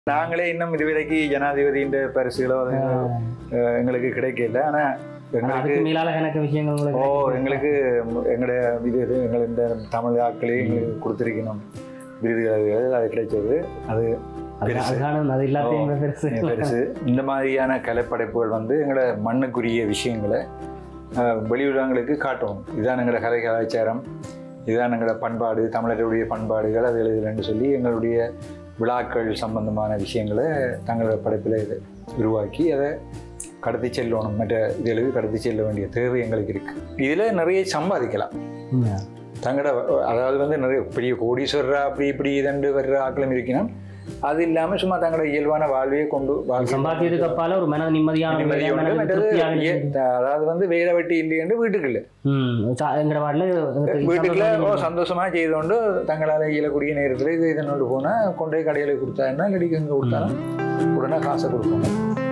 நாங்களே இன்னும் இதுவரைக்கு ஜனாதிபதியின் பரிசுகளோ அது, அஹ், எங்களுக்கு கிடைக்கல ஆனா எங்களுக்கு அதுக்கு மேலால கணக்கு விஷயங்கள் உங்களுக்கு ஓ எங்களுக்கு எங்களுடைய இது இது எங்கள் இந்த தமிழ் ஆட்களே எங்களுக்கு கொடுத்துருக்கணும் விருதுகள் அது கிடைச்சது அது அது- பெருசு. அதுக்கான அது எல்லாத்தையும் பெருசு பெருசு இந்த மாதிரியான கலைப்படைப்புகள் வந்து எங்களோட மண்ணுக்குரிய விஷயங்களை அஹ், வெளியுலகங்களுக்கு காட்டணும் இதுதான் எங்களோட கலை கலாச்சாரம் இதுதான் எங்களோட பண்பாடு தமிழருடைய பண்பாடுகள் அது எழுதுலன்னு சொல்லி எங்களுடைய விழாக்கள் சம்பந்தமான விஷயங்களை தங்களோட படைப்பில் இது உருவாக்கி அதை கடத்தி செல்லணும் மற்ற இதுகளுக்கு கடத்தி செல்ல வேண்டிய தேவை எங்களுக்கு இருக்கு இதில் நிறைய சம்பாதிக்கலாம் உண்மையா. தங்களோட அதாவது வந்து நிறைய பெரிய கோடீஸ்வரரா அப்படி இப்படி இதண்டு வர்ற ஆக்களும் இருக்கணும் அது இல்லாமல் சும்மா தங்களோட இயல்பான வாழ்வையே கொண்டு வாழ்க்கை சம்பாத்தியத்துக்கு அப்பால ஒரு மன நிம்மதியான ஒரு நிம்மதி வேலை, உண்டு. மன மற்றது திருப்தியான ஏ- அதாவது வந்து வேலை வெட்டி இல்லையென்று வீட்டுக்குள்ள ம் சா- எங்கட வாட்டில் வீட்டுக்குள்ள ஓ சந்தோஷமா செய்து கொண்டு தங்களால் இயலக்கூடிய நேரத்தில் இது இதனோடு போனால் கொண்டு போய் கடையில் கொடுத்தா என்ன இல்லாட்டி எங்கே கொடுத்தாலும் உடனே காசை கொடுப்பாங்க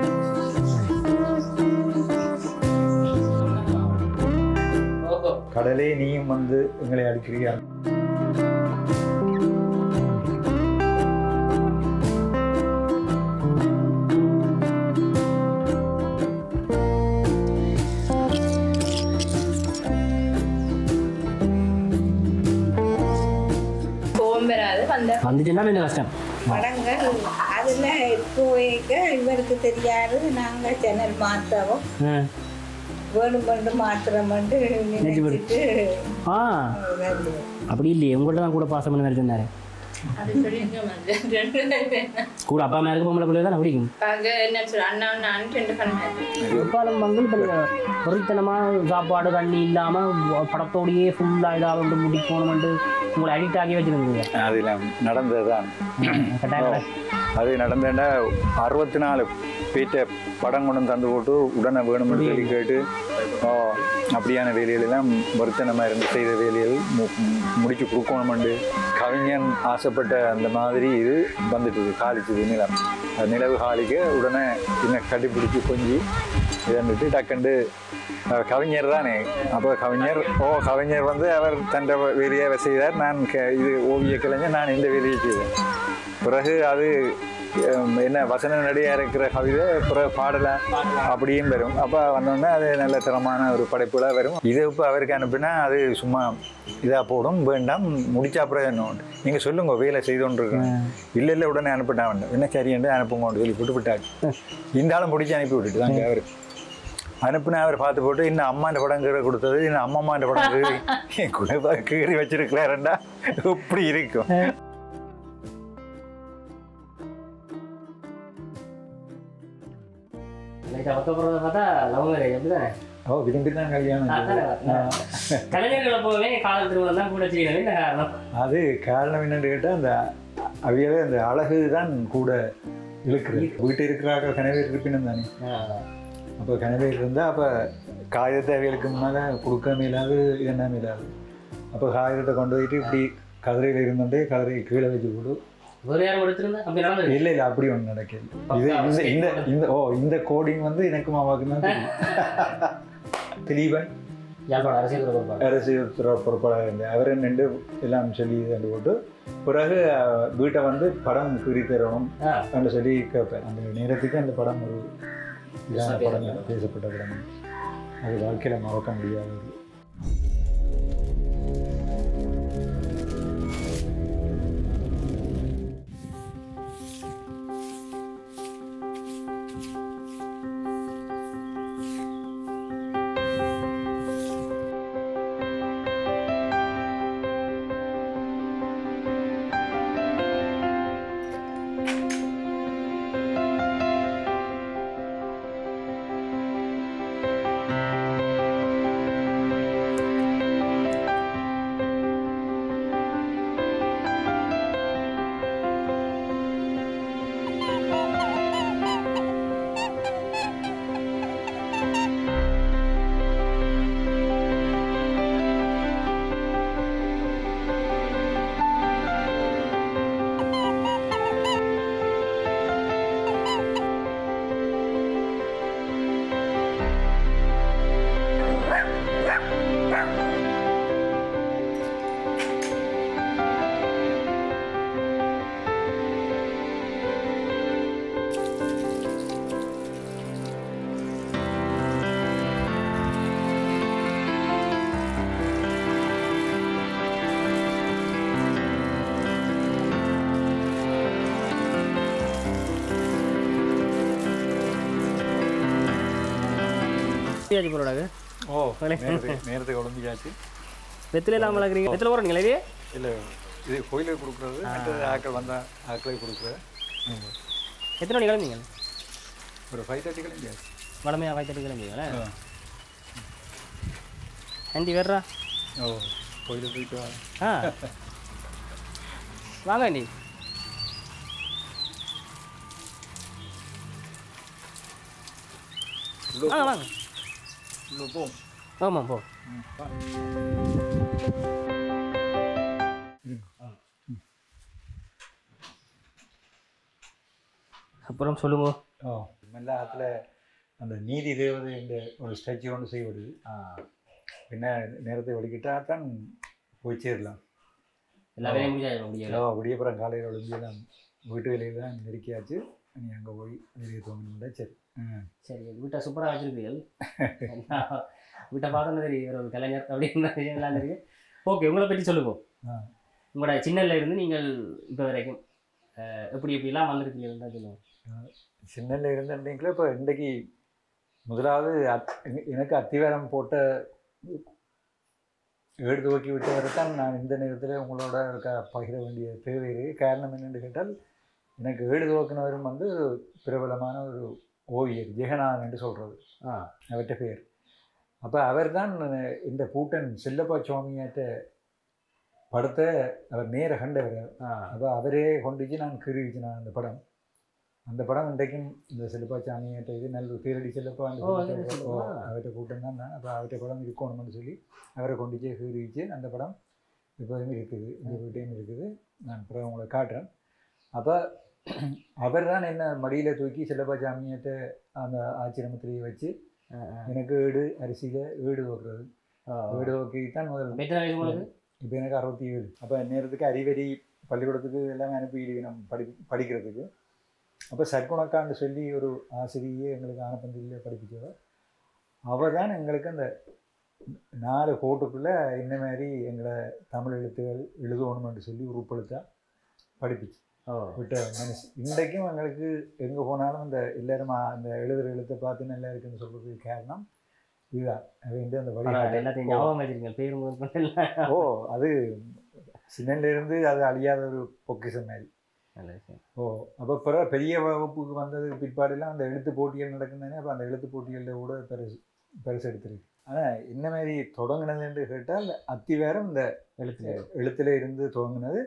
கடலே நீயும் வந்து எங்களை அடிக்கிறியா கோவம் வராது வந்த வந்துச்சுன்னா கொஞ்சம் கஷ்டம் படங்கள் அதில் போய்க்க இவருக்கு தெரியாது நாங்கள் சேனல் மாற்றவும் ஆ. வேணும் பண்ணு மாத்திரமண்டு நினைச்சிட்டு ஆ அப்படி இல்லையே உங்கள்ட்ட தான் கூட பாசம் பண்ண மாதிரி சொன்னாரு அது சொல்லி ரெண்டு கூட அப்பா மேலே பொம்பளை பிள்ளை தான் பிடிக்கும் அங்க என்ன சொல்ற அண்ணா நான் ரெண்டு பண்ணேன் முற்காலம் வந்து இப்போ பொறித்தனமாக சாப்பாடு தண்ணி இல்லாமல் படத்தோடையே ஃபுல்லாக இதாக வந்து முடி போகணுமெண்டு உங்களை அடிக்ட் ஆகி வச்சுருந்தீங்க அதில் நடந்ததுதான் கட்டாயம் அது நடந்தேன்னா அறுபத்தி நாலு பேட்ட படம் கொண்டு வந்து தந்து போட்டு உடனே வேணும்னு சொல்லி கேட்டு ஓ அப்படியான வேலைகளெல்லாம் வருத்தனமாக இருந்து செய்த வேலைகள் மு- மு- முடிச்சு கொடுக்கணுமெண்டு கவிஞன் ஆசைப்பட்ட அந்த மாதிரி இது வந்துட்டுது காலிச்சுது நிலம் அது நிலவு காலிக்க உடனே என்ன கட்டிப்பிடிச்சி கொஞ்சி இதன்ட்டு டக்குண்டு அஹ், கவிஞர் தானே அப்போ கவிஞர் ஓ கவிஞர் வந்து அவர் தன் வேலையை அவர் செய்தார் நான் க- இது ஓவிய கலைஞர் நான் இந்த வேலையை செய்தேன் பிறகு அது ஹம், என்ன வசன நடிகா இருக்கிற கவிதை பிறகு பாடலை அப்படியும் வரும் அப்போ வந்தோடனே அது நல்ல தரமான ஒரு படைப்புலாம் வரும் இது இப்போ அவருக்கு அனுப்பினா அது சும்மா இதாக போடும் வேண்டாம் முடிச்சா அப்புறம் என்ன உண்டு நீங்கள் சொல்லுங்க வேலை செய்து கொண்டு இருக்கேன் இல்லை இல்லை உடனே அனுப்பிட்டா வேண்டாம் என்ன சரியாண்டு அனுப்புங்கன்னு சொல்லி போட்டு விட்டாச்சு இந்த ஆளும் பிடிச்சி அனுப்பி விட்டுட்டு தாங்க அவர் அனுப்புனா அவர் பார்த்து போட்டு இன்னும் அம்மாண்ட படம் கீரை கொடுத்தது இன்னும் அம்மம்மாண்ட படம் கீறி என் கூட கீறி வச்சிருக்கிறாருண்டா இப்படி இருக்கும் லைட்டாக பக்க போகிறத பார்த்தா லவ் மேரேஜ் அப்படிதானே ஓ விரும்பி தான் கல்யாணம் செய்தது. கலைஞர்கள் எப்போவுமே காதல் திருமணம் தான் கூட செய்யணும் என்ன காரணம் அது காரணம் என்னன்னு கேட்டால் அந்த அவையவே அந்த அழகு தான் கூட இழுக்குது வீட்டு இருக்கிறாங்க கனவேர் இருப்பினும் தானே அப்போ கனவேர் இருந்தால் அப்போ காகிதத்தை அவைகளுக்கு முன்னால் கொடுக்க மேலாது என்ன மேலாது அப்போ காகிதத்தை கொண்டு போயிட்டு இப்படி கதிரையில் இருந்துட்டே கதிரையை கீழே வச்சு கொடு வேறு யாரும் எடுத்திருந்தா அப்படி நடந்தது இல்லை இல்லை அப்படி ஒன்று நடக்குது இது இந்த இந்த இந்த ஓ இந்த கோடிங் வந்து எனக்கு மாமாவுக்கு தான் தெரியும் திலீபன் யாழ்ப்பாணம் அரசியல் தொடர்பாக அரசியல் துறை பொறுப்பாளர் இருந்தேன் அவர் நின்று எல்லாம் சொல்லி இது போட்டு பிறகு அஹ், வீட்டை வந்து படம் கீறி தரணும் ஆ. அப்படின்னு சொல்லி கேட்பேன் அந்த நேரத்துக்கு அந்த படம் ஒரு இதான படம் பேசப்பட்ட படம் அது வாழ்க்கையில் மறக்க முடியாதது பேஜ் போலடாங்க ஓ நேரத்தை நேரத்தை குழம்பியாச்சு வெத்தில இல்லாமல் வளர்க்குறீங்க வெத்தில போகிறோம் நீங்களே இல்லை இது கோயிலுக்கு கொடுக்குறது மற்றது ஆக்கள் வந்தால் ஆக்களுக்கு கொடுக்குறது ம். எத்தனை மணி கிளம்பிங்க ஒரு ஃபைவ் தேர்ட்டி கிளம்பியாச்சு வளமையாக ஃபைவ் தேர்ட்டி கிளம்பிங்களா ஆண்டி வர்றா ஓ கோயிலுக்கு போயிட்டு வா ஆ வாங்க ஆண்டி வாங்க வாங்க உள்ள போ ஆமாம் போ ம், வா. அப்புறம் சொல்லுங்க ஓ மெல்லாத்துல அந்த நீதி தேவதை என்ற ஒரு ஸ்டாச்சு ஒன்று செய்யப்படுது பின்ன நேரத்தை ஒதுக்கிட்டா தான் போய் சேரலாம் எல்லா வேலையும் முடியாது முடியாது ஹலோ விடியப்புறம் காலையில் ஒழுங்கியெல்லாம் வீட்டு வேலையில் தான் நெருக்கியாச்சு நீ அங்கே போய் வெளியே தோணும்னா சரி ம் சரி வீட்டை சூப்பராக வச்சிருப்பீர்கள் வீட்டை பார்த்தோன்னு தெரியும் ஒரு கலைஞர் அப்படின்ற விஷயம்லாம் தெரியும் ஓகே உங்களை பற்றி சொல்லுங்க ஆ. உங்களோட சின்னல இருந்து நீங்கள் இப்போ வரைக்கும் அஹ், எப்படி எப்படிலாம் வந்திருக்கீங்கன்னு தான் சொல்லுவோம் சின்னல இருந்தீங்களா இப்போ இன்றைக்கு முதலாவது அத் எ- எனக்கு அத்திவாரம் போட்ட ஏடு துவக்கி விட்டவரை தான் நான் இந்த நேரத்தில் உங்களோட இருக்க பகிர வேண்டிய தேவை இருக்கு காரணம் என்னென்னு கேட்டால் எனக்கு ஏடு துவக்கினவரும் வந்து பிரபலமான ஒரு ஓவியர் ஜெகநாதன் என்று சொல்கிறது ஆ அவர்கிட்ட பேர் அப்போ அவர் தான் இந்த பூட்டன் செல்லப்பா சுவாமியாட்ட படத்தை அவர் நேர கண்டவர் ஆ அப்போ அவரே கொண்டுச்சு நான் கீறிச்சு நான் அந்த படம் அந்த படம் இன்றைக்கும் இந்த செல்லப்பா சாமியாட்ட இது நல்ல தேரடி செல்லப்பா அந்த ஓ, செல்லப்பா- தேரடி செல்லப்பா. ஓ, அவர்கிட்ட கூட்டம் தான் நான் அப்போ அவர்கிட்ட படம் இருக்கணும்னு சொல்லி அவரை கொண்டுச்சு கீறிச்சு அந்த படம் இப்போதும் இருக்குது இந்த வீட்டையும் இருக்குது நான் அப்புறம் உங்களை காட்டுறேன் அப்போ அவர் தான் என்ன மடியில் தூக்கி செல்லப்பா சாமியாட்ட அந்த ஆச்சிரமத்திலேயே வச்சு ஆ, ஆ. எனக்கு வீடு அரிசியில் வீடு வைக்கிறது ஆ. வீடு வைக்கி தான் முதல் எத்தனை வயசு உங்களுக்கு இப்போ எனக்கு அறுபத்தி ஏழு அப்போ நேரத்துக்கு அறிவரி பள்ளிக்கூடத்துக்கு எல்லாமே அனுப்பிடுவேன் நம்ம படி படிக்கிறதுக்கு அப்போ சர்க்குணக்கான்னு சொல்லி ஒரு ஆசிரியை எங்களுக்கு ஆனப்பந்தியில் படிப்பிச்சவ அவள் தான் எங்களுக்கு அந்த நாலு கோட்டுக்குள்ளே இந்த மாதிரி எங்களை தமிழ் எழுத்துகள் எழுதணும்னு சொல்லி உருப்பெழுத்தா படிப்பிச்சு ஓ விட்ட மனசு இன்றைக்கும் எங்களுக்கு எங்கே போனாலும் இந்த எல்லாரும் ஆ- அந்த எழுதுகிற எழுத்தை பார்த்து நல்லா இருக்குன்னு சொல்கிறதுக்கு காரணம் இதுதான் அவன் அந்த பரவாயில்ல, வழி எல்லாத்தையும் ஞாபகம் வச்சிருக்கீங்க பேர் முதல் கொண்டு எல்லாம் ஓ அது சின்னல இருந்து அது அழியாத ஒரு பொக்கிஷம் மாதிரி நல்ல விஷயம் ஓ அப்போ பிற பெரிய வகுப்புக்கு வந்ததுக்கு பிற்பாடெல்லாம் அந்த எழுத்து போட்டிகள் நடக்குதுதானே அப்போ அந்த எழுத்து போட்டிகளில் கூட பெருசு பெருசு எடுத்திருக்கு ஆனால் என்ன மாதிரி தொடங்கினது என்று கேட்டால் அத்திவேரம் இந்த எழுத்துல எழுத்துல இருந்து துவங்கினது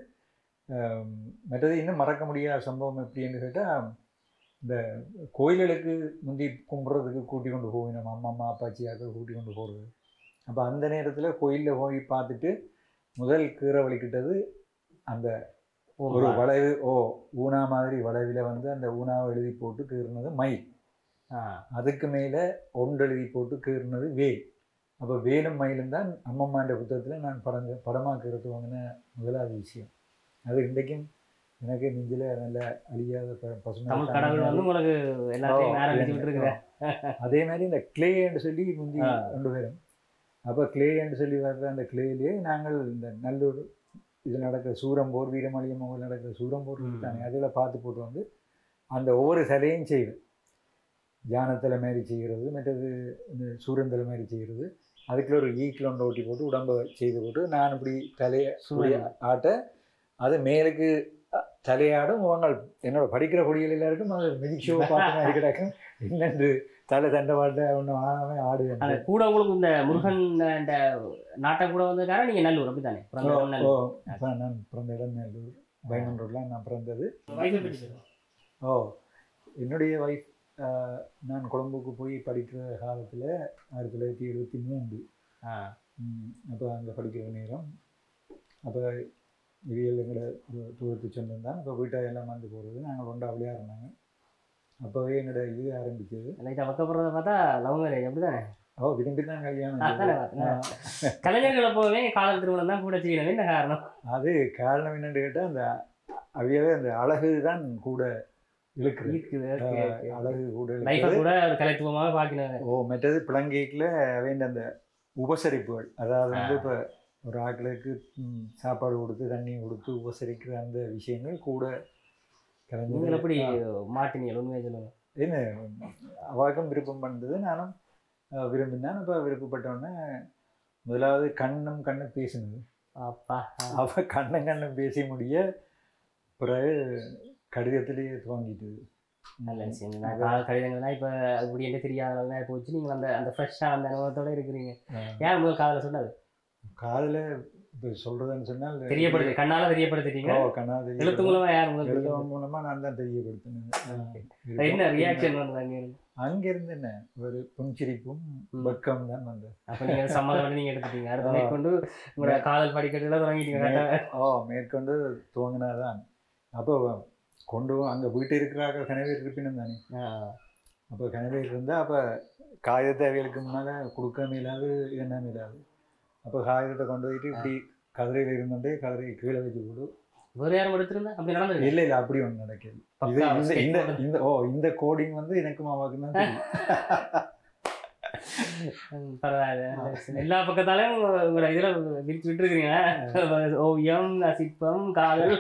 ஆம், மற்றது இன்னும் மறக்க முடியாத சம்பவம் எப்படின்னு கேட்டால் இந்த கோயில்களுக்கு முந்தி கும்பிட்றதுக்கு கூட்டி கொண்டு போவோம் நம்ம அம்மா அம்மா அப்பாச்சியாக்கள் கூட்டி கொண்டு போகிறது அப்போ அந்த நேரத்தில் கோயிலில் போய் பார்த்துட்டு முதல் கீரை வலிக்கிட்டது அந்த ஒரு வளைவு ஓ ஊனா மாதிரி வளைவில் வந்து அந்த ஊனாவை எழுதி போட்டு கீறினது மயில் ஆ அதுக்கு மேலே ஒன்று எழுதி போட்டு கீறினது வேல் அப்போ வேலும் மயிலும் தான் அம்மம்மாண்ட புத்தகத்தில் நான் படம் படமாக்கிறது வாங்கின முதலாவது விஷயம் அது இன்றைக்கும் எனக்கு நெஞ்சில் நல்ல அழியாத ப- பசுமை தமிழ் கடவுள் வந்து உங்களுக்கு எல்லாத்தையும் ஓ, ஆரம்பிச்சு விட்டுருக்குற அதே மாதிரி இந்த கிளேன்னு சொல்லி முந்தி ஆ. கொண்டு வரும் அப்போ கிளேன்னு சொல்லி வர்ற அந்த கிளேலேயே நாங்கள் இந்த நல்லூர் இது நடக்கிற சூரம்போர் வீரமளியம் மோகல் நடக்கிற சூரம்போர் ம். தானே அதில் பார்த்து போட்டு வந்து அந்த ஒவ்வொரு சிலையும் செய்வேன் ஜானத்தலை மாதிரி செய்கிறது மற்றது இந்த சூரந்தலை மாதிரி செய்கிறது அதுக்குள்ள ஒரு ஈக்கில் ஒன்று ஓட்டி போட்டு உடம்பை செய்து போட்டு நான் இப்படி தலையை இப்படி ஆட்ட அது மேலுக்கு அ- தலையாடும் உங்கள் என்னோட படிக்கிற குடிகள் எல்லாருக்கும் அது மியூசிக் ஷோ பார்த்து மாதிரி கிடக்கும் என்னென்று தலை தண்டை பாட்ட ஒன்று ஆடாம ஆடுவேன் அது கூட உங்களுக்கு இந்த முருகன் இந்த நாட்டம் கூட வந்ததுக்காக நீங்க நல்லூர் அப்படித்தானே பிறந்த ஓ, இடம் நல்லூர். ஓ, இப்ப நான் பிறந்த இடம் நல்லூர் பைமன் ரோட்ல நான் பிறந்தது வயசை பற்றி சொல்லுங்க. ஓ என்னுடைய ஒய்ஃப் நான் கொழம்புக்கு போய் படிக்கிற காலத்தில் ஆயிரத்தி தொள்ளாயிரத்தி எழுபத்தி மூன்று ஆ அப்போ அங்கே படிக்கிற நேரம் அப்போ விடியல் எங்களை தூரத்து சொந்தம் தான் அப்போ வீட்டை எல்லாம் வந்து போகிறது நாங்கள் ஒன்றா விளையாடுனாங்க அப்போவே என்னோட இது ஆரம்பிச்சது லைட்டாக வைக்கப்படுறத பார்த்தா லவ் மேரேஜ் அப்படிதானே ஓ விரும்பி தான் கல்யாணம் அதானே செய்தது. பார்த்தேன். கலைஞர்கள் எப்போவுமே காதல் திருமணம் தான் கூட செய்யணும் என்ன காரணம் அது காரணம் என்னன்னு கேட்டால் அந்த அவையவே அந்த அழகு தான் கூட இழுக்குது இருக்குது ஆஹ் அழகு கூட லைஃபை இழுக்குது கூட ஒரு கலைத்துவமாக பார்க்கணும் ஓ மற்றது பிளங்கேக்கில் வேண்ட அந்த உபசரிப்புகள் அதாவது வந்து ஆ. இப்போ ஒரு ஆட்களுக்கு ம், சாப்பாடு கொடுத்து தண்ணி கொடுத்து உபசரிக்கிற அந்த விஷயங்கள் கூட கலைஞர்கள் நீங்கள் எப்படி மாட்டினீங்க உண்மையை சொல்லுங்க என்ன அவாக்கும் விருப்பம் பண்ணது நானும் அஹ், விரும்பினான் அப்போ விருப்பப்பட்டோன்னே முதலாவது கண்ணும் கண்ணு பேசினது அப்பா அவ கண்ணன் கண்ணன் பேசி முடிய பிறகு கடிதத்திலேயே துவங்கிட்டுது நல்ல விஷயம் நான் கால கடிதங்கள்லாம் இப்போ அப்படி என்ன தெரியாத அளவுக்கு போச்சு நீங்கள் அந்த அந்த ஃப்ரெஷ்ஷாக அந்த அனுபவத்தோட இருக்கிறீங்க ஏன் முதல் காதல சொன்னது காதில் இப்போ சொல்றதுன்னு சொன்னால் தெரியப்படுது கண்ணால தெரியப்படுத்திட்டீங்க ஓ கண்ணா எழுத்து தெரிய மூலமா யார் முதல் எழுத்து தெரியப்படுத்து- மூலமா நான் தான் தெரியப்படுத்தினேன் என்ன ரியாக்ஷன் வந்தது அங்க இருந்து அங்கிருந்து என்ன ஒரு புன்சிரிப்பும் ம். வெக்கம் தான் வந்தது அப்ப நீங்க சம்மதம் பண்ணி நீங்க எடுத்துட்டீங்க அடுத்து மேற்கொண்டு உங்களோட காதல் படிக்கட்டுல தொடங்கிட்டீங்க கரெக்டா? ஓ மேற்கொண்டு துவங்கினாதான் அப்போ கொண்டு அங்கே வீட்டு இருக்கிறார்கள் கனவே இருப்பினும் தானே ஆ, அப்போ கனவே இருந்தால் அப்போ காகிதத்தை அவைகளுக்கு முன்னால் கொடுக்க மேலாது என்ன மேலாது அப்போ காகிதத்தை கொண்டு போயிட்டு இப்படி கதிரையில் இருந்தோண்டே கதிரையை கீழே வச்சு கொடு வேற யாரும் எடுத்திருந்தா அப்படி நடந்தது இல்லை இல்லை அப்படி ஒன்று நடக்குது இது பக்கா இந்த sketch இந்த போட்டு- இந்த ஓ இந்த கோடிங் வந்து எனக்கும் அவாவுக்கு தான் தெரியும் ம், பரவாயில்ல எல்லா பக்கத்தாலையும் உங்களோட இதுல விரிச்சு விட்டுருக்கீங்க ஓவியம் சிற்பம் காதல்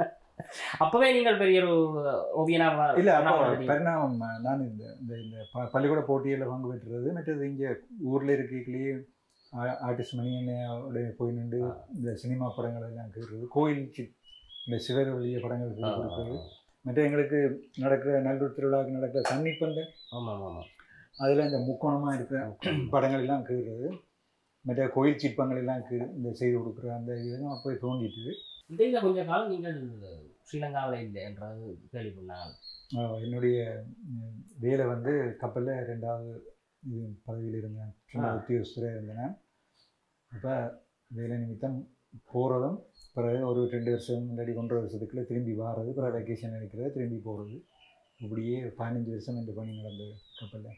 அப்பவே நீங்கள் பெரிய ஒரு ஓவியனா வ- இல்லை அப்போ வளர்ந்தீங்க. பரிணாமம் நான் இந்த இந்த இந்த ப பள்ளிக்கூட போட்டியில் பங்கு பெற்றுறது மற்றது இங்கே ஊரில் இருக்கையிலேயே ஆர்டிஸ்ட் மணியனோட போய் நின்று இந்த சினிமா படங்கள் எல்லாம் கேட்குறது கோயில் சி- இந்த சிவர் வழிய படங்கள் ஆ, கொடுக்குறது மற்ற எங்களுக்கு நடக்கிற நல்லூர் திருவிழாவுக்கு நடக்கிற தண்ணி பந்து ஆமா ஆமா ஆமா அதில் இந்த முக்கோணமாக இருக்கிற படங்கள் எல்லாம் கேட்குறது மற்ற கோயில் சிற்பங்கள் எல்லாம் கீ இந்த செய்து கொடுக்குற அந்த இதெல்லாம் அப்போ தோண்டிட்டு இந்த இதில் கொஞ்ச காலம் நீங்கள் ஸ்ரீலங்காவில் இல்லை என்றது கேள்விப்பட்டாங்க ஆஹ் என்னுடைய ம், வேலை வந்து கப்பலில் ரெண்டாவது இது பதவியில் இருந்தேன் சும்மா ஆ. உத்தியோகஸ்தராக இருந்தேன் அப்போ வேலை நிமித்தம் போகிறதும் பிறகு ஒரு ரெண்டு வருஷம் இல்லாட்டி ஒன்றரை வருஷத்துக்குள்ள திரும்பி வாரது பிறகு வெக்கேஷன் எடுக்கிறது திரும்பி போகிறது இப்படியே பதினஞ்சு வருஷம் இந்த பணி நடந்தது கப்பலில்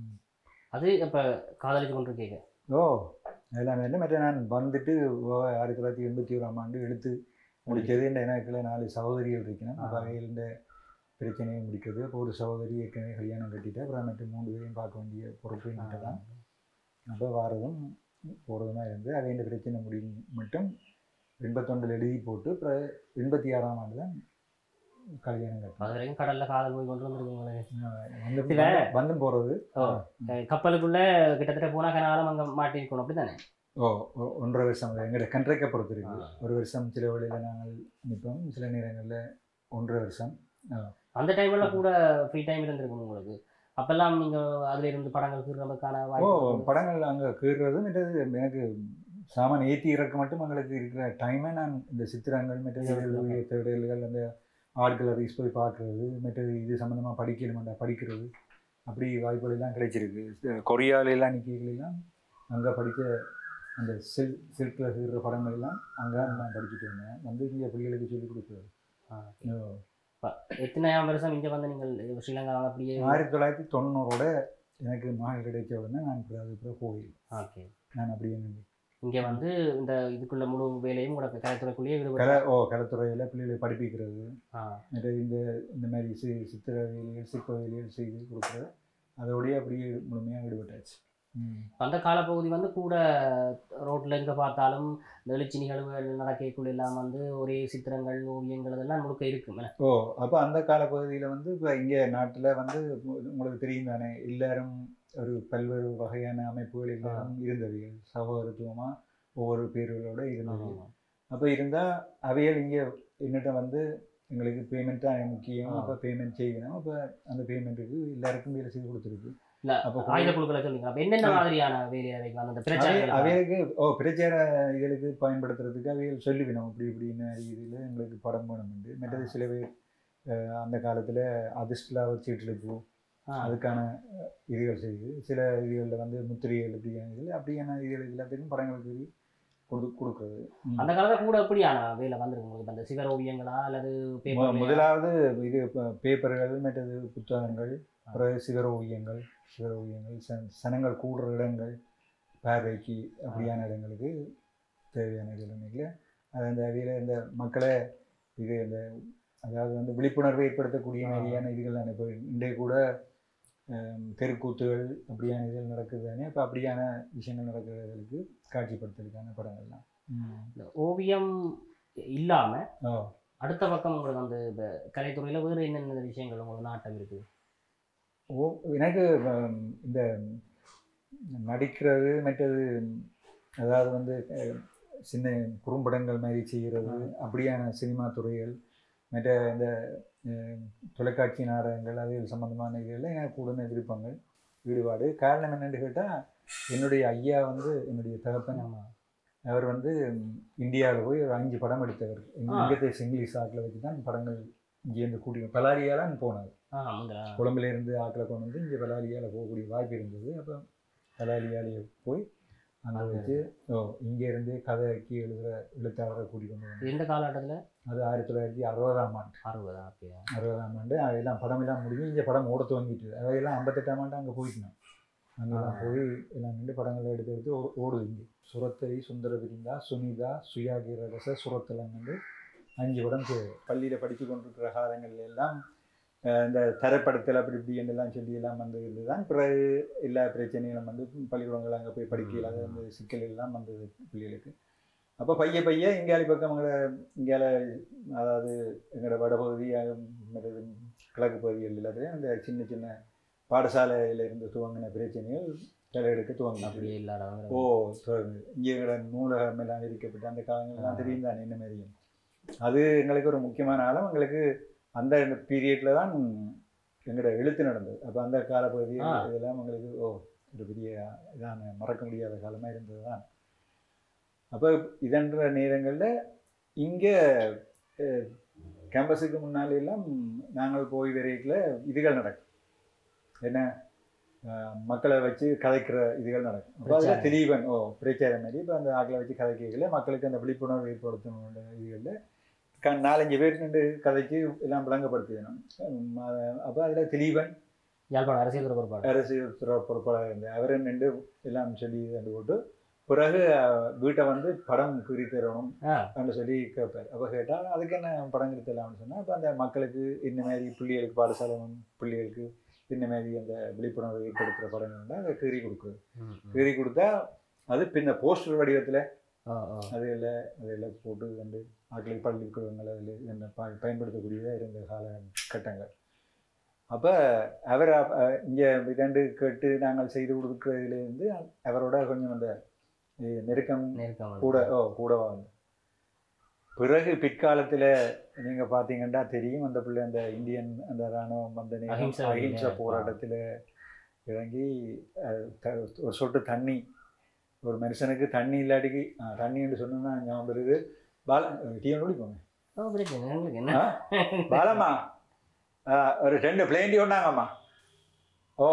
அது இப்போ காதலிச்சு கொண்டு கேட்க ஓ எல்லாமே இல்லை மற்ற நான் வந்துட்டு ஓ, ஆயிரத்தி தொள்ளாயிரத்தி எண்பத்தி ஓராம் ஆண்டு எடுத்து முடித்தது இந்த எனக்குள்ள நாலு சகோதரிகள் இருக்கணும் ஆ. வகையில் இந்த பிரச்சனையை முடிக்கிறது அப்போ ஒரு சகோதரி ஏற்கனவே கல்யாணம் கட்டிட்டு அப்புறம் மற்ற மூணு பேரையும் பார்க்க வேண்டிய பொறுப்பு என்கிட்ட தான் அப்போ வாரதும் போகிறதுமா இருந்து அதை இந்த பிரச்சனை முடியும் மட்டும் எண்பத்தொண்டில் எழுதி போட்டு அப்புறம் எண்பத்தி ஆறாம் ஆண்டு தான் கல்யாணம் கட்டினேன் அது வரைக்கும் கடல்ல காதல் போய் கொண்டு வந்துருக்கீங்களே வந்து இல்ல. வந்தும் போகிறது ஓ அஹ் கப்பலுக்குள்ள கிட்டத்தட்ட போனா கனாலும் அங்க மாட்டிருக்கணும் அப்படித்தானே ஓ ஒ- ஒன்றரை வருஷம் எங்களோட கண்ட்ரைக்கை பொறுத்து இருக்கு ஆ. ஒரு வருஷம் சில வேளையில் நாங்கள் நிற்போம் சில நேரங்களில் ஒன்றரை வருஷம் அந்த டைம்ல கூட ஃப்ரீ டைம் இருந்திருக்கும் உங்களுக்கு அப்பெல்லாம் நீங்க அதுல இருந்து படங்கள் கீறதுக்கான ஓ வாய்ப்பு படங்கள் அங்கே கீறுறது மற்றது எனக்கு சாமான் ஏற்றி இறக்க மட்டும் எங்களுக்கு இருக்கிற டைமை நான் இந்த சித்திரங்கள் மற்றது தேடல்கள் அந்த ஆட்களை ரீஸ் போய் பார்க்குறது மற்றது இது சம்மந்தமாக படிக்கணுமாண்டா படிக்கிறது அப்படி வாய்ப்புகள் எல்லாம் கிடைச்சிருக்கு கொரியாவிலெல்லாம் நிற்கிறலாம் அங்கே படித்த அந்த சில் சில்கில் செய்கிற படங்கள் எல்லாம் அங்கே நான் படிச்சுட்டு வந்தேன் வந்து இங்கே பிள்ளைகளுக்கு சொல்லிக் கொடுக்குறது ஆ. ஓ. எத்தனையாம் வருஷம் இங்க வந்து நீங்கள் ஸ்ரீலங்கா அப்படியே ஆயிரத்தி தொள்ளாயிரத்தி தொண்ணூறோட எனக்கு மகள் கிடைச்ச உடனே நான் இப்போ அதுக்கப்புறம் கோயில் ஓகே நான் அப்படியே நின்று இங்க வந்து இந்த இதுக்குள்ள முழு வேலையும் கூட கலைத்துறைக்குள்ளேயே ஈடுபட்டு கலை ஓ கலைத்துறையில் பிள்ளைகளை படிப்பிக்கிறது ஆ மற்ற இந்த இந்த மாதிரி சி சித்திர வேலைகள் சிற்ப வேலைகள் செய்து கொடுக்குறது அதோடய அப்படியே முழுமையாக ஈடுபட்டாச்சு ம். அந்த காலப்பகுதி வந்து கூட ரோட்ல எங்க பார்த்தாலும் இந்த எழுச்சி நிகழ்வுகள் நடக்கக்குள்ள எல்லாம் வந்து ஒரே சித்திரங்கள் ஓவியங்கள் அதெல்லாம் முழுக்க இருக்கும் என்ன? ஓ அப்போ அந்த காலப்பகுதியில் வந்து இப்போ இங்கே நாட்டில் வந்து உ- உங்களுக்கு தெரியும் தானே எல்லாரும் ஒரு பல்வேறு வகையான அமைப்புகள் எல்லாரும் இருந்தவைகள் சகோதரத்துவமாக ஒவ்வொரு பேர்களோட இருந்தவைகள் ஆமா. அப்போ இருந்தால் அவைகள் இங்கே என்னட்ட வந்து எங்களுக்கு பேமெண்ட் தான் முக்கியம் ஆ. அப்போ பேமெண்ட் செய்யணும் அப்போ அந்த பேமெண்ட்டுக்கு எல்லாருக்கும் வேலை செய்து கொடுத்துருக்கு இல்ல அப்போ ஆயுத குழுக்களை சொல்லுங்க அப்ப என்னென்ன மாதிரியான வேலையை வைக்கலாம் அந்த அவை- பிரச்சாரங்கள் அவைகளுக்கு ஓ பிரச்சார இதுகளுக்கு பயன்படுத்துறதுக்கு அவைகள் சொல்லிவிடும் இப்படி இப்படின்னு இதில் எங்களுக்கு படம் வேணும்னு மற்றது சில பேர் அஹ், அந்த காலத்தில் அதிர்ஷ்டில் வச்சுட்டு ஆ. அதுக்கான அஹ், இதுகள் செய்யுது சில இதுகளில் வந்து முத்திரைகள் இப்படியான இதில் அப்படியான இதுகள் எல்லாத்துக்கும் படங்களுக்கு கொடு கொடுக்குறது ம். அந்த காலத்துல கூட எப்படியான வேலை வந்திருக்கு உங்களுக்கு இப்ப அந்த சிவர் ஓவியங்களா அல்லது மு- பேப்பர் முதலாவது இது ப- பேப்பர்கள் மற்றது புத்தகங்கள் பிறகு சிகர ஓவியங்கள் சிகர ஓவியங்கள் சன- சனங்கள் கூடுற இடங்கள் பார்வைக்கு அப்படியான இடங்களுக்கு தேவையான இடங்களில் அது அந்த அவையில் இந்த மக்களை இது இந்த அதாவது வந்து விழிப்புணர்வை ஏற்படுத்தக்கூடிய ஆ. மாதிரியான இதுகள் தானே இப்போ இன்றைய கூட ஹம், தெருக்கூத்துகள் அப்படியான இதுகள் நடக்குது தானே இப்போ அப்படியான விஷயங்கள் நடக்கிறதுக்கு காட்சிப்படுத்துறதுக்கான படங்கள்லாம் ம். இந்த ஓவியம் இல்லாம ஓ அடுத்த பக்கம் உங்களுக்கு அந்த இப்ப கலைத்துறையில வேறு என்னென்ன விஷயங்கள் உங்களுக்கு நாட்டம் இருக்கு ஓ எனக்கு ஹம், இந்த நடிக்கிறது மற்றது அதாவது வந்து அஹ், சின்ன குறும்படங்கள் மாதிரி செய்கிறது அப்படியான சினிமா துறைகள் மற்ற இந்த அஹ், தொலைக்காட்சி நாடகங்கள் அது சம்மந்தமான இதுகளில் எனக்கு உடனே விருப்பங்கள் ஈடுபாடு காரணம் என்னன்னு கேட்டால் என்னுடைய ஐயா வந்து என்னுடைய தகப்பன் அவர் வந்து இந்தியாவில் போய் ஒரு அஞ்சு படம் எடுத்தவர் ஆ. இங்கத்தை இங்கிலீஷ் ஆக்கில் வச்சு தான் படங்கள் இங்கேருந்து கூட்டி பலாரியாலாம் போனார் ஆ ஆமாங்களா கொழம்புல இருந்து ஆக்கில் கொண்டு வந்து இங்கே பலாரியால் போகக்கூடிய வாய்ப்பு இருந்தது அப்போ பலாரியாலேயே போய் அங்கே வச்சு ஓ இங்கே இருந்து கதைக்கு எழுதுகிற எழுத்தாளரை கூட்டி கொண்டு வந்தோம் எந்த காலகட்டத்தில் அது ஆயிரத்தி தொள்ளாயிரத்தி அறுபதாம் ஆண்டு அறுபதா அப்படியா அறுபதாம் ஆண்டு அதெல்லாம் படமெல்லாம் முடிஞ்சு இங்கே படம் ஓட துவங்கிட்டு அவையெல்லாம் ஐம்பத்தெட்டாம் ஆண்டு அங்கே போயிட்டோம் அங்கெல்லாம் போய் எல்லாம் நின்று படங்களை எடுத்து எடுத்து ஓ- ஓடுது இங்கே சுரத்தரி சுந்தர பிரிந்தா சுனிதா சுயாகிரரச சுரத்தலம் வந்து அஞ்சு படம் பள்ளியில் படித்து கொண்டிருக்கிற காலங்கள்ல எல்லாம் அஹ், இந்த தரப்படத்தில் அப்படி இப்படி எல்லாம் சொல்லி எல்லாம் வந்து இதுதான் பிறகு எல்லா பிரச்சனைகளும் வந்து பள்ளிக்கூடங்கள் அங்கே போய் படிக்கல அது அந்த சிக்கல் எல்லாம் வந்தது பிள்ளைகளுக்கு அப்போ பைய பைய இங்காலி பக்கம் எங்களை இங்கால அதாவது எங்களோட வடபகுதி அஹ், மற்றது கிழக்கு பகுதிகள் எல்லாத்துலேயும் அந்த சின்ன சின்ன பாடசாலையில் இருந்து துவங்கின பிரச்சனைகள் தலையெடுக்க துவங்கின அப்படியே இல்லாதவங்க ஓ தொடர்ந்து இங்கே எங்களோட நூலகம் எல்லாம் விரிக்கப்பட்டு அந்த காலங்கள்லாம் தெரியும் தானே என்ன மாதிரியும் அது எங்களுக்கு ஒரு முக்கியமான காலம் எங்களுக்கு அந்த பீரியடில் தான் எங்களோட எழுத்து நடந்தது அப்போ அந்த காலப்பகுதி ஆ. இதெல்லாம் எங்களுக்கு ஓ ஒரு பெரிய இதான மறக்க முடியாத காலமாக இருந்தது தான் அப்போ இதன்ற நேரங்களில் இங்கே கேம்பஸுக்கு முன்னால எல்லாம் நாங்கள் போய் வரைக்கில் இதுகள் நடக்கும் என்ன அஹ், மக்களை வச்சு கதைக்கிற இதுகள் நடக்கும் அப்போ அதில் பிரச்சாரம். திலீபன் ஓ பிரச்சாரம் மாதிரி இப்போ அந்த ஆக்களை வச்சு கதைக்கல மக்களுக்கு அந்த விழிப்புணர்வு ஏற்படுத்தணும் இதுகளில் க நாலஞ்சு பேர் நின்று கதைக்கு எல்லாம் விளங்கப்படுத்திடணும் அப்போ அதில் திலீபன் யாழ்ப்பாணம் அரசியல் துறை பொறுப்பாளர் அரசியல் துறை பொறுப்பாளர் இருந்தார் அவரை நின்று எல்லாம் சொல்லி கண்டு போட்டு பிறகு அஹ், வீட்டை வந்து படம் குறி தரணும் ஆ. அப்படின்னு சொல்லி கேட்பார் அப்போ கேட்டால் அதுக்கு என்ன படம் குறி தரலாம்னு சொன்னால் இப்போ அந்த மக்களுக்கு இந்த மாதிரி பிள்ளைகளுக்கு பாடசாலை பிள்ளைகளுக்கு இந்த மாதிரி அந்த விழிப்புணர்வு ஏற்படுத்துகிற படங்கள்னா அதை கீறி கொடுக்குறது கீறி கொடுத்தா அது பின்ன போஸ்டர் வடிவத்தில் ஓ ஓ அதில் அதில் போட்டு கண்டு ஆட்களுக்கு பள்ளிக்கூடங்கள் அதில் இந்த ப பயன்படுத்தக்கூடியதாக இருந்த காலகட்டங்கள் அப்போ அவர் இங்கே இதண்டு கேட்டு நாங்கள் செய்து கொடுக்குறதுலேருந்து அவரோட கொஞ்சம் அந்த அஹ், நெருக்கம் நெருக்கம் கூட ஓ கூடவா வந்து பிறகு பிற்காலத்தில் நீங்கள் பார்த்தீங்கன்னா தெரியும் அந்த பிள்ளை அந்த இந்தியன் அந்த இராணுவம் அந்த நேரம் அஹிம்சை வழியில, அஹிம்சை ஆ. போராட்டத்தில் இறங்கி அஹ், த- ஒரு சொட்டு தண்ணி ஒரு மனுஷனுக்கு தண்ணி இல்லாட்டிக்கு ஆ, தண்ணின்னு சொன்னா ஞாபகம் வருது பால டீ ஒன்று குடிப்போங்க ஓ பிரச்சனை உங்களுக்கு என்ன ஆ? பாலம்மா ஆ, ஒரு ரெண்டு பிளேன் டீ ஒன்றாங்கம்மா ஓ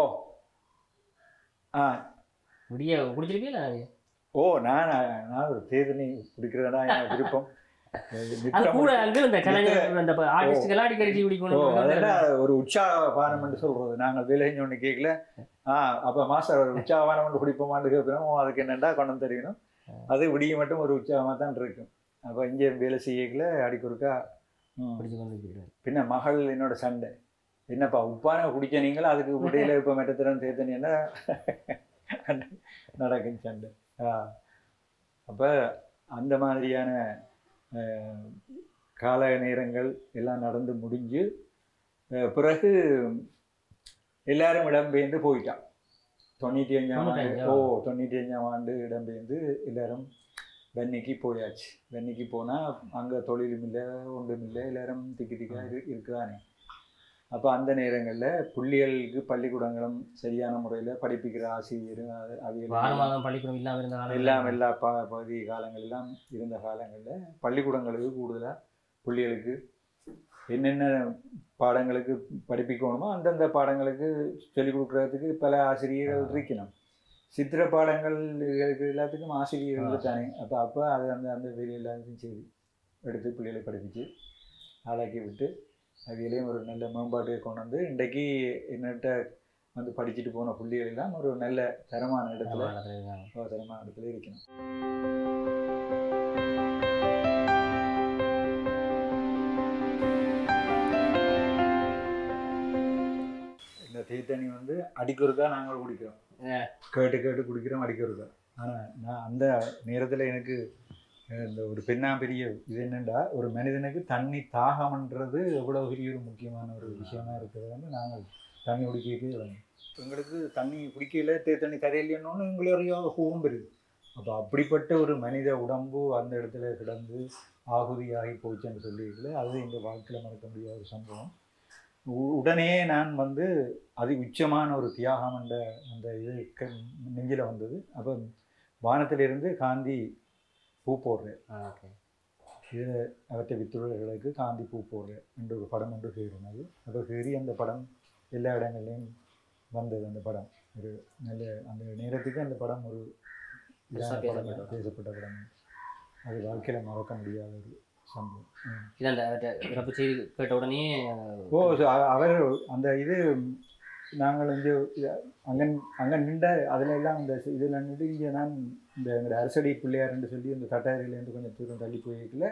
ஆ விடிய குடிச்சிருப்பீங்களா நீங்க? ஓ நான் நான் ஒரு தேதனி குடிக்கிறதா என் விருப்பம் அது நித்திரம் கூட அங்க இந்த கலைஞர் அந்த ஆர்டிஸ்டுகள் அடிக்கடி ஓ குடிக்கணும் அதெல்லாம் ஒரு உற்சாக பானம்னு சொல்றது நாங்கள் வேலை செஞ்ச ஒன்று கேட்கல ஆ அப்போ மாஸ்டர் ஒரு உற்சாக பானம் ஒன்று குடிப்போமான்னு கேட்போம் அதுக்கு என்னண்டா கொண்டு வந்து தெரியணும் அது விடிய மட்டும் ஒரு உற்சாகமாக தான் இருக்கும் அப்போ இங்கே வேலை செய்யக்கல அடிக்கொருக்கா ம். குடிச்சு கொண்டு இருக்கிறார் பின்ன மகள் என்னோட சண்டை என்னப்பா உப்பான குடிக்க நீங்களா அதுக்கு இடையில இப்போ மெட்டத்திறன் தேத்தனி என்ன நடக்கும் சண்டை ஆ அப்போ அந்த மாதிரியான அஹ், கால நேரங்கள் எல்லாம் நடந்து முடிஞ்சு அஹ், பிறகு எல்லாரும் இடம்பெயர்ந்து போயிட்டான் தொண்ணூற்றி அஞ்சாம் ஆண்டு தொண்ணூத்தஞ்சா? ஓ தொண்ணூற்றி அஞ்சாம் ஆண்டு இடம்பெயர்ந்து எல்லாரும் வென்னிக்கு போயாச்சு வென்னிக்கு போனால் அங்கே தொழிலும் இல்லை ஒன்றும் இல்லை எல்லாரும் திக்கி திக்கா இரு இருக்குதானே அப்போ அந்த நேரங்களில் புள்ளிகளுக்கு பள்ளிக்கூடங்களும் சரியான முறையில் படிப்பிக்கிற ஆசிரியர் அது- அவியல் வார மாதம் பள்ளிக்கூடம் இல்லாம இருந்த காலம் எல்லாம் எல்லா ப பகுதி காலங்கள் எல்லாம் இருந்த காலங்களில் பள்ளிக்கூடங்களுக்கு கூடுதலாக பிள்ளைகளுக்கு என்னென்ன பாடங்களுக்கு படிப்பிக்கணுமோ அந்தந்த பாடங்களுக்கு சொல்லிக் கொடுக்குறதுக்கு பல ஆசிரியர்கள் இருக்கணும் சித்திர பாடங்கள் இதுகளுக்கு எல்லாத்துக்கும் ஆசிரியர்கள் தானே அப்போ அப்போ அது அந்த அந்த வெளி எல்லாத்தையும் சரி எடுத்து பிள்ளைகளை படிப்பிச்சு ஆளாக்கி விட்டு அவையிலையும் ஒரு நல்ல மேம்பாட்டை கொண்டு வந்து இன்றைக்கு என்னட்ட வந்து படிச்சுட்டு போன புள்ளிகள் எல்லாம் ஒரு நல்ல தரமான இடத்துல காலத்துல இருக்காங்க. ஒரு தரமான இடத்துல இருக்கணும் இந்த தீத்தண்ணி வந்து அடிக்கொருக்கா நாங்கள் குடிக்கிறோம் ஆ. கேட்டு கேட்டு குடிக்கிறோம் அடிக்கொருக்கா ஆனால் நான் அந்த நேரத்தில் எனக்கு இந்த ஒரு பெண்ணா பெரிய இது என்னண்டா ஒரு மனிதனுக்கு தண்ணி தாகம்ன்றது எவ்வளவு பெரிய ஒரு முக்கியமான ஒரு விஷயமா இருக்குது வந்து நாங்கள் தண்ணி குடிக்கவே எங்களுக்கு தண்ணி குடிக்கல தே தண்ணி தரையிலன்னு எங்களை அறியாத கோவம் வருது அப்போ அப்படிப்பட்ட ஒரு மனித உடம்பு அந்த இடத்துல கிடந்து ஆகுதியாகி போச்சுன்னு சொல்லியிருக்கல அது இந்த வாழ்க்கையில் மறக்க முடியாத ஒரு சம்பவம் உ- உடனே நான் வந்து அதி உச்சமான ஒரு தியாகம் என்ற அந்த இது க- நெஞ்சில வந்தது அப்போ வானத்திலிருந்து காந்தி பூ போடுறேன் ஓகே இது அவற்றை வித்துள்ளவர்களுக்கு காந்தி பூ போடுறேன் என்ற ஒரு படம் ஒன்று கேறினது அப்போ கேறி அந்த படம் எல்லா இடங்கள்லையும் வந்தது அந்த படம் ஒரு நல்ல அந்த நேரத்துக்கு அந்த படம் ஒரு இதான பெருசா படம், பேசப்பட்ட பேசப்பட்ட படம் அது வாழ்க்கையில் மறக்க முடியாத ஒரு சம்பவம் ம். இது அந்த அவர்ட்ட இறப்பு செய்தி கேட்ட உடனே ஓ so அ- அவர் அந்த இது நாங்கள் இங்கே அங்கே அங்கே நின்ற அதில் எல்லாம் இந்த இதில் நின்று இங்கே நான் இந்த எங்களோட அரசடி பிள்ளையார்னு சொல்லி இந்த தட்டாரிலேருந்து கொஞ்சம் தூரம் தள்ளி போயிருக்கல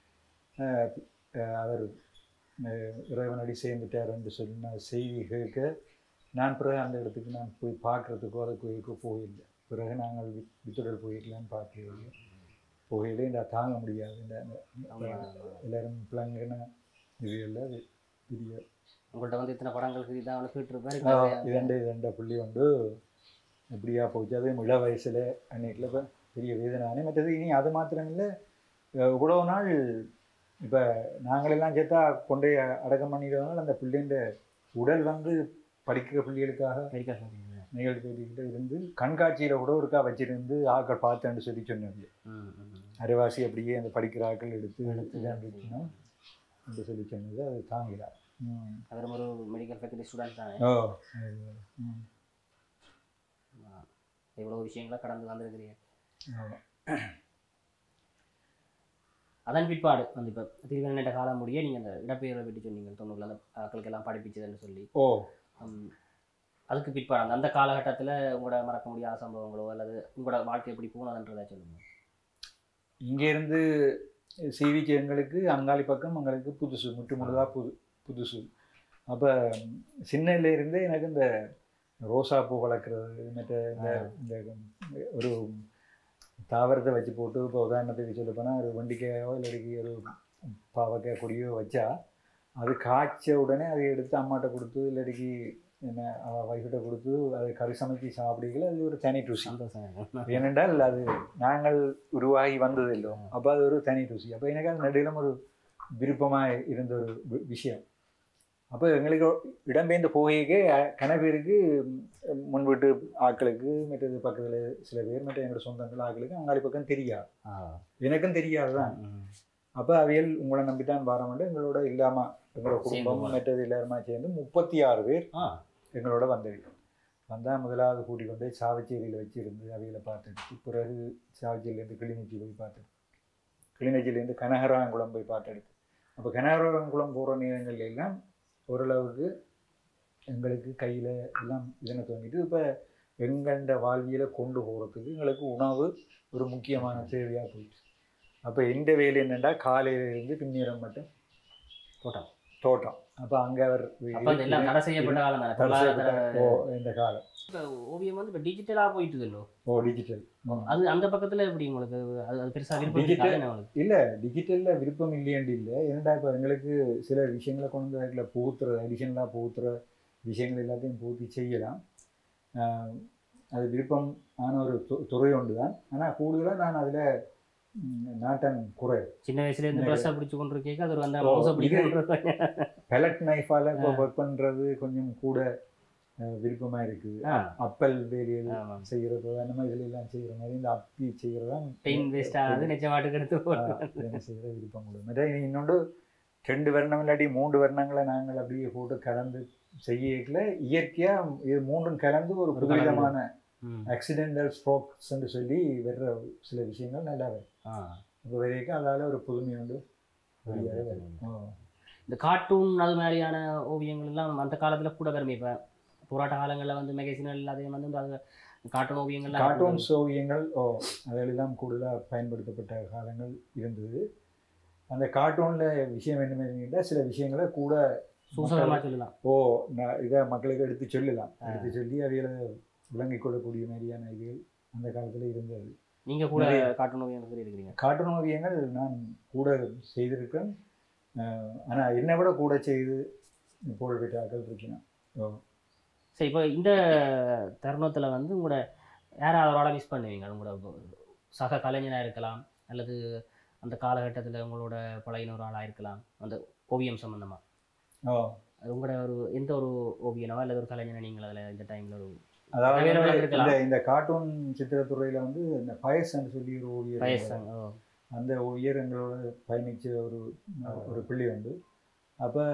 அவர் அஹ், இறைவனடி சேர்ந்துட்டாருன்னு சொன்ன செய்தி கேட்க நான் பிறகு அந்த இடத்துக்கு நான் போய் பார்க்குறதுக்கோ அதை கோயிலுக்கோ போயில்லை பிறகு நாங்கள் வி- வித்துடல் போயிருக்கலான்னு பார்க்கவே போகையிலே இந்த தாங்க முடியாது இந்த இந்த எல்லாரும் பிள்ளைங்கன்னு இது எல்லாம் அது பெரிய உங்கள்கிட்ட வந்து இத்தனை படங்களுக்கு இதான் அவனை கேட்டிருப்பாரு இதண்ட இதண்ட புள்ளி உண்டு எப்படியா போச்சு அதுவும் இள வயசில் அன்னைக்குல இப்போ பெரிய வேதனானே மற்றது இனி அது மாத்திரம் இல்லை இவ்வளோ நாள் இப்போ நாங்களெல்லாம் சேர்த்தா கொண்டு போய் அடக்கம் பண்ணிடுவாங்க அந்த பிள்ளைன்ற உடல் வந்து படிக்கிற பிள்ளைகளுக்காக அமெரிக்கா சொல்றீங்க நிகழ்ச்சிகிட்ட இருந்து கண்காட்சியில் கூட ஒருக்கா வச்சிருந்து ஆக்கள் பார்த்தேன்னு சொல்லி சொன்னது ம் ம் அரைவாசி அப்படியே அந்த படிக்கிற ஆட்கள் எடுத்து எடுத்து இதாண்டுச்சுன்னா என்று சொல்லி சொன்னது அது தாங்கிடா ம் அவர் ஒரு மெடிக்கல் ஃபேக்கல்டி ஸ்டூடெண்ட் தானே ஓ ம் எவ்வளோ விஷயங்களை கடந்து வந்திருக்கிறீங்க ஆமா. அதன் பிற்பாடு வந்து இப்போ திருவண்ணாட்ட காலம் முடிய நீங்கள் அந்த இடப்பெயரை பற்றி சொன்னீங்க தொண்ணூறுல அந்த ஆட்களுக்கு எல்லாம் படிப்பிச்சதுன்னு சொல்லி ஓ ஹம், அதுக்கு பிற்பாடு அந்த அந்த காலகட்டத்தில் உங்களோட மறக்க முடியாத சம்பவங்களோ அல்லது உங்களோட வாழ்க்கை எப்படி போனதுன்றதை சொல்லுங்க இங்கேருந்து சிவிக்கு எங்களுக்கு அங்காளி பக்கம் எங்களுக்கு புதுசு முற்று முழுதாக புது புதுசு அப்போ சின்னதுல இருந்தே எனக்கு இந்த ரோசா பூ வளர்க்குறது மற்ற இந்த இந்த ஒரு தாவரத்தை வச்சு போட்டு இப்போ உதாரணத்துக்கு சொல்ல போனால் ஒரு வெண்டிக்காயோ இல்லாட்டி ஒரு பாவக்காய் கொடியோ வச்சா அது காய்ச்ச உடனே அதை எடுத்து அம்மாட்ட கொடுத்து இல்லாட்டி என்ன வைஃப்கிட்ட கொடுத்து அதை கறி சமைச்சு சாப்பிடுகளை அது ஒரு தனி ருசி சந்தோஷம் ஏனென்றால் அது நாங்கள் உருவாகி வந்ததில்லோ அப்போ அது ஒரு தனி ருசி அப்போ எனக்கு அது நடுவிலும் ஒரு விருப்பமாக இருந்த ஒரு வி- விஷயம் அப்போ எங்களுக்கு இடம்பெயர்ந்த போகைக்கே கணவருக்கு முன் வீட்டு ஆட்களுக்கு மற்றது பக்கத்தில் சில பேர் மற்ற எங்களோட சொந்தங்கள் ஆட்களுக்கு அங்காளி பக்கம் தெரியாது ஆ எனக்கும் தெரியாது தான் ம். அப்போ அவியல் உங்களை நம்பித்தான் வரோம்ட்டு எங்களோட இல்லாமல் எங்களோட சேர்ந்து குடும்பம் போனோம். மற்றது எல்லாருமா சேர்ந்து முப்பத்தி ஆறு பேர் ஆ எங்களோட வந்தது வந்தால் முதலாவது கூட்டிக் கொண்டு போய் சாவச்சேரியில் வச்சிருந்து அவைகளை பார்த்தெடுத்து பிறகு சாவச்சேரியிலேருந்து கிளிநொச்சி போய் பார்த்தது கிளிநொச்சியிலேருந்து கனகராங்குளம் போய் பார்த்தெடுத்து அப்போ கனகராங்குளம் போகிற நேரங்கள் எல்லாம் ஓரளவுக்கு எங்களுக்கு கையில் எல்லாம் இதனை தோங்கிட்டு இப்போ எங்கண்ட வாழ்வியலை கொண்டு போகிறதுக்கு எங்களுக்கு உணவு ஒரு முக்கியமான தேவையாக போயிடுச்சு அப்போ எந்த வேலை என்னென்னா காலையிலேருந்து பின்னேறம் மட்டும் தோட்டம் தோட்டம் அப்போ அங்கே அவர் அப்போ அந்த எல்லாம் தடை செய்யப்பட்ட காலம் தானே தடை செய்யப்பட்ட- பொருளாதார ஓ இந்த காலம் இப்போ ஓவியம் வந்து இப்போ டிஜிட்டலாக போயிட்டுதல்லோ ஓ டிஜிட்டல் அது அந்த பக்கத்தில் எப்படி உங்களுக்கு அது அது பெருசாக விருப்பம் Digital- இருக்கா என்ன உங்களுக்கு இல்லை டிஜிட்டலில் விருப்பம் இல்லையாண்டு இல்லை ஏன்டா இப்போ எங்களுக்கு சில விஷயங்களை கொண்டு வந்து அதில் புகுத்துற அடிஷனலாக புகுத்துற விஷயங்கள் எல்லாத்தையும் பூர்த்தி செய்யலாம் ஆஹ் அது விருப்பம் ஆன ஒரு து- துறை ஒன்று தான் ஆனால் கூடுதலாக நான் அதில் நாட்டன் குறை சின்ன வயசுல இருந்து எனக்கு- ப்ரெஸ்ஸாக பிடிச்சு கொண்டு இருக்கேன் அது ஒரு அந்த ஓ, மவுசை இது- பிடிக்கிறது பெலட் நைஃபால் இப்போ ஒர்க் பண்ணுறது கொஞ்சம் கூட விருப்பமாக இருக்குது ஆ அப்பல் வேலையில் ஆமாம் செய்கிறது அந்த மாதிரி இதுல எல்லாம் செய்கிற மாதிரி இந்த அப்பி செய்கிறது தான் பெயின் வேஸ்ட் ஆகுது நிச்சயமாட்டுக்கு எடுத்து போட்டு என்ன செய்கிற விருப்பம் கூட மற்ற இனி இன்னொன்று ரெண்டு வருணம் இல்லாட்டி மூன்று வருணங்களை நாங்கள் அப்படியே போட்டு கலந்து செய்யல இயற்கையாக இது மூன்றும் கலந்து ஒரு ஒரு புதுவிதமான ம். ஆக்சிடென்டல் ஸ்ட்ரோக்ஸ்ன்னு சொல்லி வர்ற சில விஷயங்கள் நல்லா வரும் ஆ இப்போ வரைக்கும் அதால் ஒரு புதுமை உண்டு வெளியாக வரும் ஓ. இந்த கார்ட்டூன் அது மாதிரியான ஓவியங்கள் எல்லாம் அந்த காலத்துல கூட வரும் இப்போ போராட்ட காலங்களில் வந்து மெகசின்கள் எல்லாத்தையும் வந்து அது கார்ட்டூன் ஓவியங்கள்லாம் கார்ட்டூன்ஸ் ஓவியங்கள் ஓ அதெல்லாம் கூடுதலாக பயன்படுத்தப்பட்ட காலங்கள் இருந்தது அந்த கார்ட்டூனில் விஷயம் என்னமென்னா சில விஷயங்களை கூட சூசகமாக சொல்லலாம் ஓ நான் இதை மக்களுக்கு எடுத்து சொல்லலாம் எடுத்து சொல்லி அவைகளை விளங்கிக் கொள்ளக்கூடிய மாதிரியான இதுகள் அந்த காலத்தில் இருந்தது நீங்க கூட நிறைய. கார்ட்டூன் ஓவியம் இருக்கிறீங்க கார்ட்டூன் ஓவியங்கள் நான் கூட செய்திருக்கேன் அஹ், ஆனா என்னை விட கூட செய்து புகழ் பெற்ற ஆட்கள் இருக்கேன் ஓ. சரி இப்போ இந்த தருணத்துல வந்து உங்களோட யாராவது ஒரு ஆளை மிஸ் பண்ணுவீங்க உங்களோட சக கலைஞனாக இருக்கலாம் அல்லது அந்த காலகட்டத்துல உங்களோட பழகின ஒரு ஆளாக இருக்கலாம் அந்த ஓவியம் சம்பந்தமா ஓ. அது உங்களோட ஒரு எந்த ஒரு ஓவியனோ அல்லது ஒரு கலைஞனை நீங்கள் அதில் இந்த டைம்ல ஒரு அதாவது வேற வந்து வேற இருக்கலாம். இந்த இந்த கார்ட்டூன் சித்திரத்துறையில வந்து இந்த பயசன்னு சொல்லி ஒரு ஓவியர் வயசன் ஓ அந்த ஓவியர் எங்களோட பயணிச்ச ஒரு ஒரு பிள்ளை உண்டு அப்போ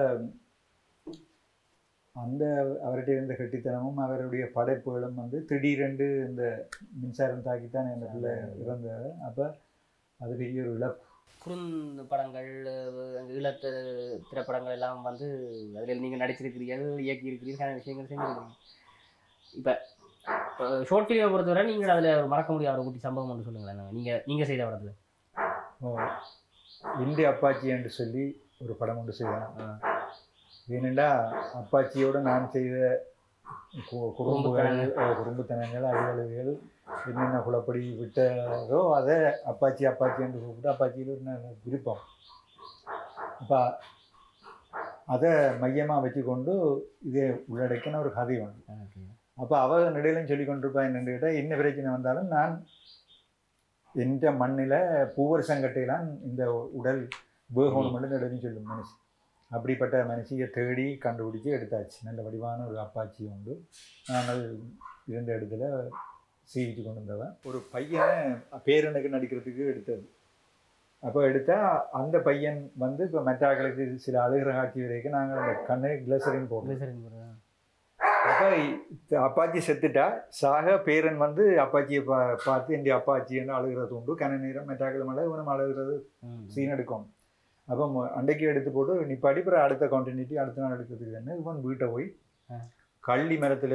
அந்த அவர்கிட்ட இருந்த கெட்டித்தனமும் அவருடைய படைப்புகளும் வந்து திடீரென்று இந்த மின்சாரம் தாக்கித்தான் அந்த பிள்ளை இறந்தார் அப்போ அது பெரிய ஒரு இழப்பு குறுந்து படங்கள் அஹ் ஈழத்து திரைப்படங்கள் எல்லாம் வந்து அதில் நீங்கள் நடிச்சிருக்கிறீர்கள் இயக்கி இருக்கிறீர்கள் நிறைய விஷயங்கள் செஞ்சிருக்கிறீங்க இப்போ ஷார்ட் ஃபிலிமை பொறுத்தவரை நீங்கள் அதில் மறக்க முடியாத ஒரு குட்டி சம்பவம் ஒன்று சொல்லுங்களேன் நீங்கள் நீங்கள் செய்த படத்தில் ஓ, இந்திய அப்பாச்சி என்று சொல்லி ஒரு படம் ஒன்று செய்யலாம் ஏனெண்டா அப்பாச்சியோட நான் செய்த கு- குறும்புகள் அஹ், குறும்புத்தனங்கள் அலுவல்கள் என்னென்ன குளப்படி விட்டதோ அதை அப்பாச்சி அப்பாச்சி என்று கூப்பிட்டு அப்பாச்சியில் ஒரு நல்ல விருப்பம் அப்போ அதை மையமாக வச்சுக்கொண்டு இதை உள்ளடக்கின ஒரு கதை ஒன்று அப்போ அவ நடையிலும் சொல்லி கொண்டிருப்பா என்னன்னு கேட்டால் என்ன பிரச்சனை வந்தாலும் நான் எந்த மண்ணில் பூவர் சங்கட்டையிலாம் இந்த உடல் வேகணும் மட்டும் நடுன்னு சொல்லும் மனுஷி அப்படிப்பட்ட மனுஷியை தேடி கண்டுபிடிச்சு எடுத்தாச்சு நல்ல வடிவான ஒரு அப்பாச்சி உண்டு நாங்கள் இருந்த இடத்துல சீவிச்சு கொண்டு வந்தவன் ஒரு பையனை பேரனுக்கு நடிக்கிறதுக்கு எடுத்தது அப்போ எடுத்தா அந்த பையன் வந்து இப்போ மற்றாக்களுக்கு சில அழுகிற காட்சி வரைக்கும் நாங்கள் அந்த கண்ணு கிளசரின் போடுறோம் அப்போ அப்பாச்சி செத்துட்டா சாக பேரன் வந்து அப்பாச்சியை பா பார்த்து என் அப்பாச்சின்னு அழுகிறது உண்டு கன நேரம் மெட்டாக்கள் மேலே இவனும் அழுகிறது சீன் எடுக்கும் அப்போ மு- அன்றைக்கு எடுத்து போட்டு நிப்பாடி அப்புறம் அடுத்த கண்டினியூட்டி அடுத்த நாள் எடுக்கிறதுக்கு என்ன இவன் வீட்டை போய் ஆ. கள்ளி மரத்தில்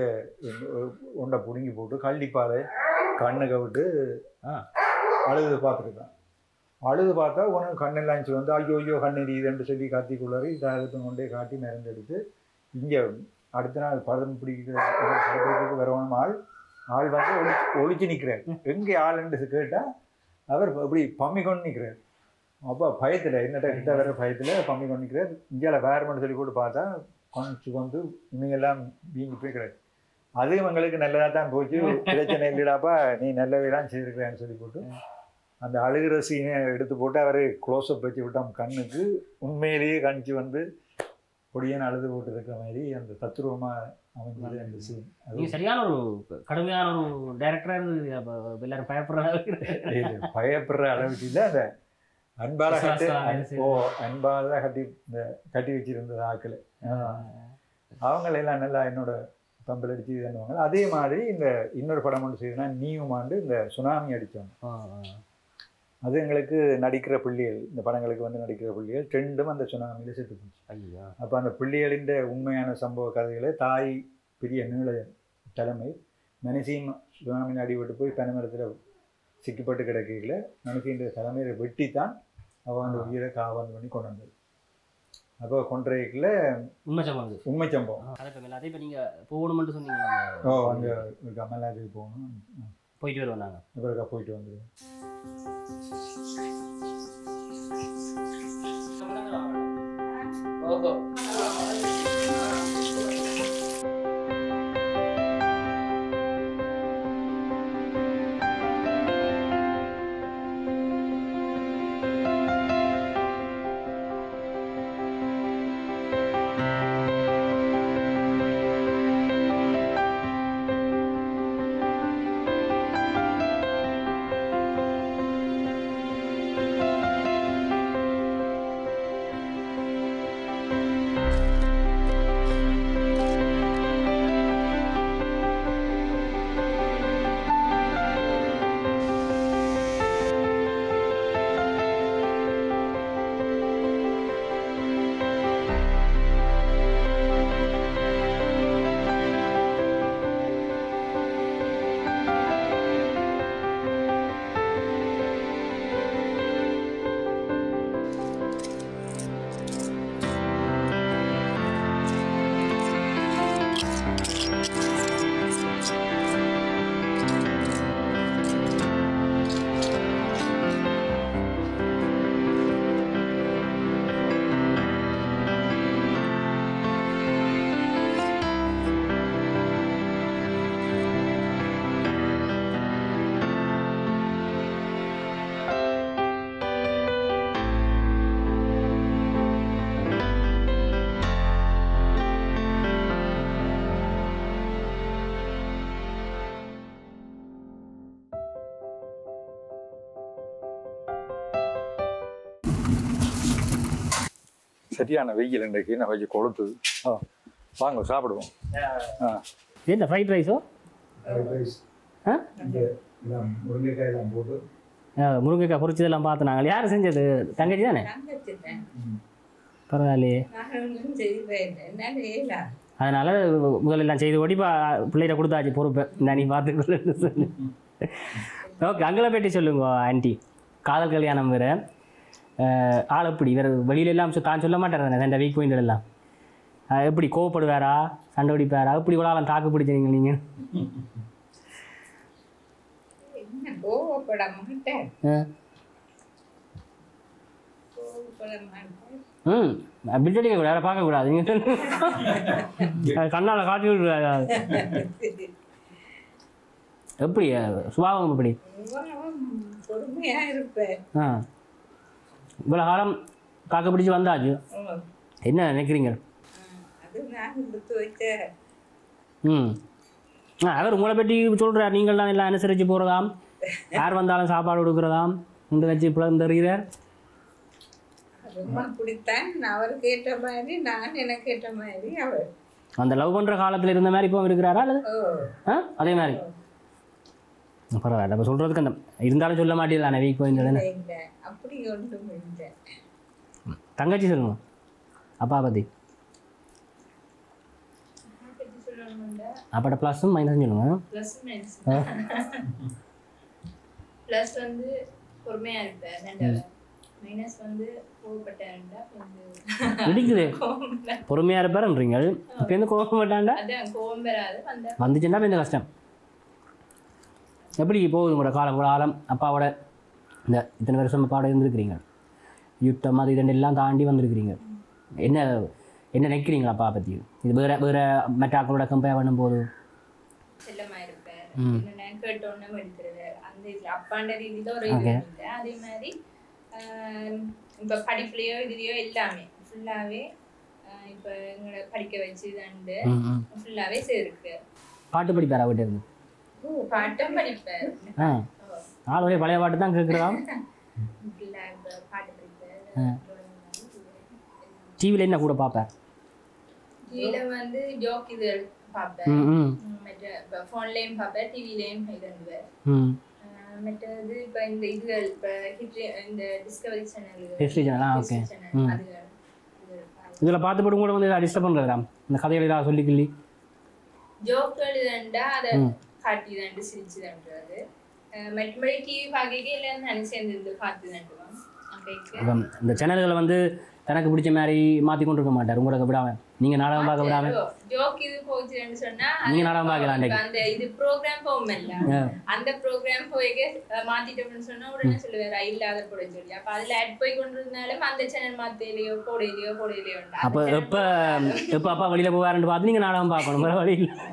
உண்டை பிடுங்கி போட்டு கள்ளிப்பாறை கண்ணு கவிட்டு ஆ. அழுது பார்த்துருக்கான் அழுது பார்த்தா உனக்கு கண்ணெல்லாம் வந்து ஐயோ ஐயோ கண்ணு எரியுதுன்னு சொல்லி காத்திக்குள்ளாரி இதாக கொண்டே காட்டி மருந்து எடுத்து இங்கே அடுத்த நாள் படம் பிடிக்கிற படத்துக்கு வரவனும் ஆள் ஆள் வந்து ஒளிச்சு ஒளிச்சு நிற்கிறார் எங்கே ஆளுன்னு கேட்டால் அவர் இப்படி பம்மி கொண்டு நிற்கிறார் அப்போ பயத்தில் என்னட்ட கிட்ட வர பயத்தில் பம்மி கொண்டு நிற்கிறார் இந்தியாவில் வேறுமென்னு சொல்லி கூட பார்த்தா கொஞ்சம் வந்து இவங்கெல்லாம் வீங்கி போய்க்கிறார் அது இவங்களுக்கு நல்லதாக தான் போச்சு பிரச்சனை இல்லைடாப்பா நீ நல்லவையெல்லாம் செய்திருக்கிறேன்னு சொல்லி போட்டு அந்த அழுகிற சீனை எடுத்து போட்டு அவர் க்ளோஸ்அப் வச்சு விட்டோம் கண்ணுக்கு உண்மையிலேயே கணிச்சு வந்து பொடியன் அழுது போட்டு இருக்கிற மாதிரி அந்த தத்துருவமாக அமைஞ்சது அந்த சீன் அது நீங்கள் சரியான ஒரு கடுமையான ஒரு டைரக்டராக இருந்தது அப்போ எல்லாரும் பயப்படுற அளவுக்கு இது பயப்படுற அளவுக்கு இல்லை அந்த அன்பால கட்டி விசுவாசம் வேலை செய்யுது. ஓ அன்பால கட்டி இந்த கட்டி வச்சிருந்தது ஆக்கள் அவங்களெல்லாம் நல்லா என்னோட பம்பில் அடிச்சு இது பண்ணுவாங்க அதே மாதிரி இந்த இன்னொரு படம் ஒன்று செய்யுதுன்னா நீயும் ஆண்டு இந்த சுனாமி அடித்தோம் ஆ, ஆ. அது எங்களுக்கு நடிக்கிற பிள்ளைகள் இந்த படங்களுக்கு வந்து நடிக்கிற பிள்ளைகள் ரெண்டும் அந்த சுனாமியில் செத்து போச்சு ஐயோ அப்போ அந்த பிள்ளைகளின் உண்மையான சம்பவ கதைகளை தாய் பெரிய நீள தலைமை மனுஷியும் சுனாமின் அடிபட்டு போய் பனைமரத்தில் சிக்கப்பட்டு கிடக்கையில் மனுஷியின் தலைமையை வெட்டித்தான் அவன் அந்த உயிரை காவல் பண்ணி கொண்டு வந்தது அப்போ கொன்றைக்குள்ள உண்மை சம்பவம் இது. உண்மை சம்பவம் அதை இப்போ எல்லாத்தையும் இப்போ நீங்கள் போகணுமென்று சொன்னீங்க ஓ அங்கே ஒரு கமலாஜி போகணும் போயிட்டு வருவோம் நாங்கள் அப்புறம் போயிட்டு வந்துடுவோம் ஓஹோ ஓ சரியான வெயில் இன்றைக்கு நான் வச்சு கொளுத்துது ஆ வாங்க சாப்பிடுவோம் ஆ இது என்ன ஃப்ரைட் ரைஸோ ரைஸ் ஆ இந்த எல்லாம் முருங்கைக்காய் எல்லாம் போட்டு ஆ, முருங்கைக்காய் பொரிச்சதெல்லாம் பார்த்து நாங்கள் யார் செஞ்சது தங்கச்சி தானே தங்கச்சிட்டேன் பரவாயில்லையே நான் ஒன்றும் செய்வேன் என்னால் ஏலா அதனால முதல்ல எல்லாம் செய்து ஓடி இப்போ பிள்ளைகிட்ட கொடுத்தாச்சு பொறுப்பு இந்த நீ பார்த்துக்கொள்ளுன்னு சொல்லி ஓகே அங்கே பற்றி சொல்லுங்க ஆன்ட்டி காதல் கல்யாணம் வேறு ஆள் எப்படி வேறு வெளியில எல்லாம் சொ- தான் சொல்ல மாட்டார் தானே இந்த வீக் பாயிண்ட் எல்லாம் அஹ் எப்படி கோவப்படுவாரா சண்டை பிடிப்பாரா எப்படி இவ்வளோ தாக்கு பிடிச்சீங்க நீங்கள் என்ன கோவப்பட மாட்டேன் கோவப்பட மாட்டேன் ம் அப்படி அடிக்க கூடாது யாரை பார்க்கக்கூடாது நீங்கள் கண்ணால் காட்டி விடுறாரு எப்படி சுபாவம் எப்படி இவ்வளவும் பொறுமையா இருப்பேன் ஆ இவ்வளோ காலம் காக்க பிடிச்சி வந்தாச்சு ஓ, என்ன நினைக்கிறீங்க அது நான் கொடுத்து வச்ச ம் ஆ அவர் உங்களை பற்றி சொல்கிறார் நீங்கள்லாம் எல்லாம் அனுசரித்து போகிறதாம் யார் வந்தாலும் சாப்பாடு கொடுக்குறதாம் உண்டு வச்சு பிளந்தறிகிறார் ரொம்ப பிடித்தான் அவருக்கு ஏற்ற மாதிரி நான் எனக்கு ஏற்ற மாதிரி அவர் அந்த லவ் பண்ணுற காலத்தில் இருந்த மாதிரி இப்போ இருக்கிறாரா அல்லது ஓ ஆ அதே மாதிரி பரவாயில்ல நம்ம சொல்கிறதுக்கு அந்த இருந்தாலும் சொல்ல மாட்டேங்கல வீக் போயிருந்தது இல்லை இல்லை அப்படி ஒன்றும் இல்லை தங்கச்சி சொல்லுங்க அப்பா பற்றி பற்றி சொல்லணும்டா அப்பாட்ட ப்ளஸும் மைனஸும் சொல்லுங்க ப்ளஸ் மைனஸ் ப்ளஸ் வந்து பொறுமையா இருப்பேன் ரெண்டாவது மைனஸ் வந்து கோவப்பட்டேன்டா கொஞ்சம் இடிக்குது கோவம் பொறுமையாக இருப்பாருன்றீங்க இப்போ எந்த கோபம் மாட்டாண்டா அதான் கோவம் பெறாது வந்த வந்துச்சுன்னா இப்போ இந்த கஷ்டம் எப்படி போகுது உங்களோட காலம் உங்களோட காலம் அப்பாவோட இந்த இத்தனை வருஷம் அப்பாவோட இருந்திருக்கிறீங்க யுத்தம் அது இதெல்லாம் எல்லாம் தாண்டி வந்திருக்கிறீங்க என்ன என்ன நினைக்கிறீங்களா அப்பா பற்றி இது வேற வேற மற்ற ஆக்களோட கம்பேர் பண்ணும்போது செல்லமா இருப்பேன் ம். என்னென்ன கேட்டோன்னே எடுத்துருவார் அந்த இதுல அப்பாண்ட ரீதியில ஒரு இது இல்லை அதே மாதிரி ஆஹ் இப்ப படிப்புலயோ இதுலயோ எல்லாமே ஃபுல்லாவே ஆஹ் இப்ப எங்களை படிக்க வச்சு தண்டு ம், ம். ஃபுல்லாவே சேர்க்கு பாட்டு படிப்பாரா வீட்டு இருந்து பாட்டும் படிப்பேன் ஆ ஆள் ஒரே பழைய பாட்டு தான் கேட்குறதா ஃபுல்லா இப்ப பாட்டு படிப்பேன் டிவியில் என்ன கூட பார்ப்பேன் டிவில வந்து ஜோக் இது பார்ப்பேன் ம் ம் உம் மற்ற இப்போ ஃபோன்லேயும் பார்ப்பேன் டிவிலையும் இதுவேன் ம் மற்றது இப்போ இந்த இதுகள் இப்போ ஹிட்ரி இந்த டிஸ்கவரி சேனல் History channel, ஆ, okay. ம். அதுகள் இதுகள் பார்ப்பேன். இதில் பார்த்து போட்டு கூட வந்து டிஸ்டர்ப் பண்ணுறதா இந்த கதைகள் ஏதாவது சொல்லி கிள்ளி ஜோக்கள் இதுண்டா அதை காட்டி தாண்டு சிரிச்சு தாண்டுறது மற்றபடி டிவி பார்க்க எல்லாம் நான் சேர்ந்து இருந்து பார்த்து தாண்டுவோம் அன்றைக்கு இப்போ இந்த சேனல்களை வந்து தனக்கு பிடிச்ச மாதிரி மாற்றி கொண்டு இருக்க மாட்டார் உங்களுக்கு விடாம நீங்கள் நாடகம் பார்க்க விடாம ஜோக் இது போச்சுன்னு சொன்னா நீங்க நாடகம் பார்க்கலாம் இப்ப அன்னைக்கு. அந்த இது ப்ரோக்ராம் போகும்ல ஆ. அந்த ப்ரோக்ராம் போய் மாத்திட்டோம்னு சொன்னா உடனே சொல்லுவாரு இல்லாத போட சொல்லி அப்ப அதுல ஆட் போய் கொண்டு இருந்தாலும் அந்த சேனல் மாத்தையிலயோ போடையிலயோ போடையிலயோ உண்டு. அந்த அப்போ channel எப்போ எப்போ அப்பா வெளியில் போவாருன்னு பார்த்து நீங்கள் நாடகம் பார்க்கணும் வேறு வழி இல்லை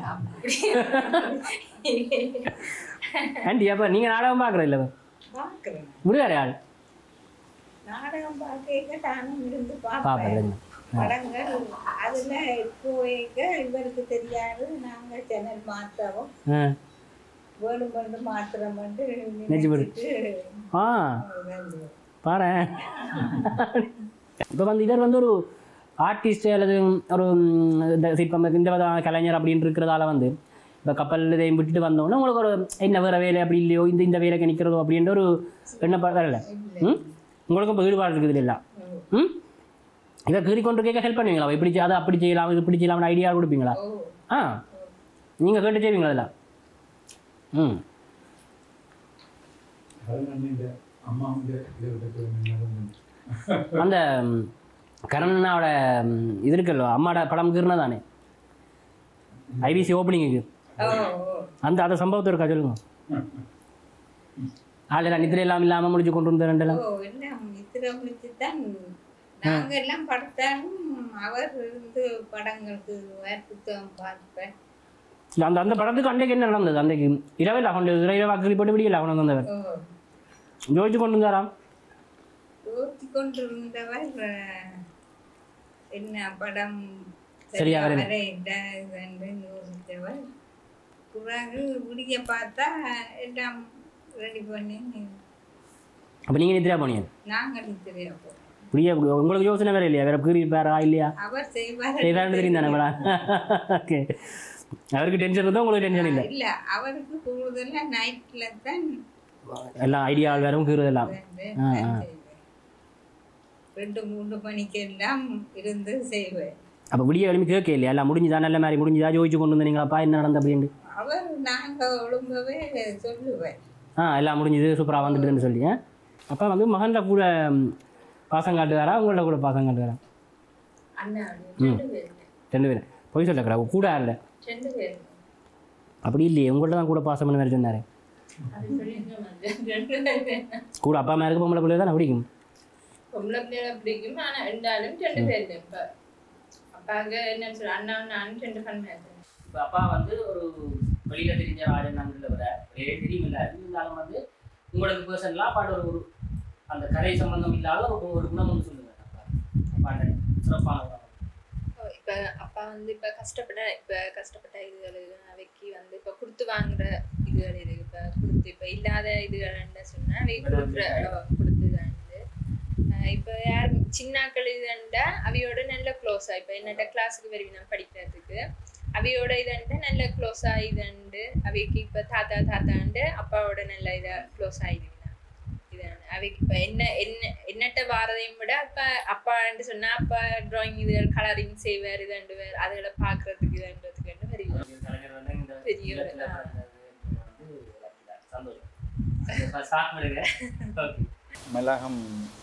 ஆண்டி அப்போ நீங்கள் நாடகம் பார்க்குற இல்லை பார்க்குறேன் முடியாது ஆள் நாடகம் பார்க்க நானும் இருந்து பார்ப்பேன் பார்ப்பேன் படங்கள் அதுல போய்க்க இவருக்கு தெரியாது நாங்க சேனல் மாத்தவும் ஆ வேணும் வந்து மாத்திரம் வந்து நெஞ்சு போடு. நினைச்சிட்டு ஆ பாரு இப்போ வந்து இவர் வந்து ஒரு ஆர்டிஸ்ட் அல்லது ஒரு ம், இந்த சிற்பம் இந்த விதமான கலைஞர் அப்படின்னு இருக்கிறதால வந்து இப்போ கப்பல் இதையும் விட்டுட்டு வந்தோன்னே உங்களுக்கு ஒரு என்ன வேறு வேலை அப்படி இல்லையோ இந்த இந்த வேலைக்கு நிற்கிறதோ அப்படின்ற ஒரு எண்ணப்பாடு வரல ம் உங்களுக்கும் இப்போ ஈடுபாடு இருக்குது எல்லாம் ம் இதை கீறி கொண்டு கேட்க ஹெல்ப் பண்ணுவீங்களா இப்படி செய்- அதை அப்படி செய்யலாம் இது இப்படி செய்யலாம் ஐடியா கொடுப்பீங்களா ஓ ஆ நீங்கள் கேட்டு செய்வீங்களா இதெல்லாம் ம் அதனால இந்த அம்மா வந்து இதை பற்றி அந்த ம், கரணாவோட ம், இது இருக்குல்ல அம்மாவோட படம் கீர்னா தானே ஐபிசி ஓப்பனிங்குக்கு ஓ ஓ அந்த அந்த சம்பவத்தை இருக்கா சொல்லுங்க ஆள் நித்திரை எல்லாம் இல்லாமல் முடிச்சு கொண்டு வந்த ரெண்டெல்லாம் ஓ எல்லாம் நித்திர முடிச்சு தான் நாங்க எல்லாம் படுத்தாலும் அவர் இருந்து படங்களுக்கு வேறு புத்தகம் பார்ப்பேன் இல்ல, அந்த அந்த படத்துக்கு அன்றைக்கு என்ன நடந்தது அன்றைக்கு இரவில் கொண்டு இரவு வாக்கு போட்டு விடியல அவனை வந்தவர் ஓ ஜோதிச்சு கொண்டு வந்தாராம் யோசித்து கொண்டிருந்தவர் அஹ், என்ன படம் சரியா வரல. வரையிட்டா என்று யோசித்தவர் பிறகு விடிய பார்த்தா எல்லாம் ரெடி பண்ணி அப்போ நீங்கள் நித்திரா போனீங்க நாங்கள் நித்திரையா போகிறோம் இப்படியே இப்படி உங்களுக்கு யோசனை வேற இல்லையா வேற கீறி பேரா இல்லையா அவர் செய்வார் செய்தாண்டு தெரியும் தானே ஓகே அவருக்கு டென்ஷன் இருந்தால் உங்களுக்கு டென்ஷன் இல்லை இல்ல அவருக்கு கூடுதலா நைட்ல தான் எல்லாம் ஐடியாவில் வேறும் கீறுதெல்லாம் வந்து ஆ, ஆ. செய்வார். ரெண்டு மூணு மணிக்கு எல்லாம் இருந்து செய்வார் அப்போ விடிய எழுப்பி கேட்க இல்லையா எல்லாம் முடிஞ்சுதா நல்ல மாதிரி முடிஞ்சுதா ஜோதிச்சு கொண்டு வந்தீங்களாப்பா என்ன நடந்து அப்படின்ட்டு அவர் நாங்க ஒழுங்கவே சொல்லுவேன் ஆ எல்லாம் முடிஞ்சுது சூப்பராக வந்துட்டுன்னு சொல்லி ஆ? அப்பா வந்து மகன்ல கூட ம், பாசம் காட்டுவாரா உங்கள்ட்ட கூட பாசம் காட்டுவாரா அண்ணா ரெண்டு பேர் ரெண்டு பேரும் பொய் சொல்லக்கூடா கூட இல்லை ரெண்டு பேர் அப்படி இல்லையே உங்கள்ட்ட தான் கூட பாசம் பண்ண மாதிரி சொன்னார் அது சொல்லியிருக்க மாட்டேன் ரெண்டு பேர் கூட அப்பா அம்மா இருக்க பொம்பளை பிள்ளை தான் பிடிக்கும் பொம்பளை பிள்ளைகளை பிடிக்கும் ஆனா ரெண்டாலும் ரெண்டு பேர் இப்ப அப்பாவுக்கு என்ன சொல்ற அண்ணா நானும் ரெண்டு கண் இப்போ அப்பா வந்து ஒரு வெளியில தெரிஞ்ச ராஜன் நம்பில் வர வெளியே தெரியும் இல்லை இருந்தாலும் வந்து உங்களுக்கு பர்சனலாக அப்பாட்ட ஒரு ஒரு அந்த கதை சம்பந்தம் இல்லாத ஒரு ஒரு குணம் ஒன்று சொல்லுங்க அப்பா அப்பாட்ட சிறப்பான குணம் இப்ப அப்பா வந்து இப்ப கஷ்டப்பட்ட இப்ப கஷ்டப்பட்ட இதுகள் அவைக்கு வந்து இப்ப கொடுத்து வாங்குற இதுகள் இருக்கு இப்ப கொடுத்து இப்ப இல்லாத இதுகள்னு சொன்னா அவை கொடுக்குற கொடுத்துதாண்டு இப்ப யார் சின்னாக்கள் இதுண்டா அவையோட நல்ல க்ளோஸா இப்ப என்னட்ட கிளாஸுக்கு வருவினா படிக்கிறதுக்கு அவையோட இதுண்டு நல்ல க்ளோஸா இதுண்டு அவைக்கு இப்ப தாத்தா தாத்தாண்டு அப்பாவோட நல்ல இதா க்ளோஸ் ஆயிடுவினா இதான அவைக்கு இப்ப என்ன என்ன என்னட்ட வாரதையும் விட அப்ப அப்பான்னு சொன்னா அப்பா டிராயிங் இது கலரிங் செய்வார் இதுண்டு அதுகளை பாக்குறதுக்கு இதுன்றதுக்கு வருவார் கலைஞர் வந்து இந்த பெரிய ஒரு- இல்லத்துல பிறந்தது வந்து சந்தோஷம் ஸ்டார்ட் பண்ணுங்க ஓகே மெலகம்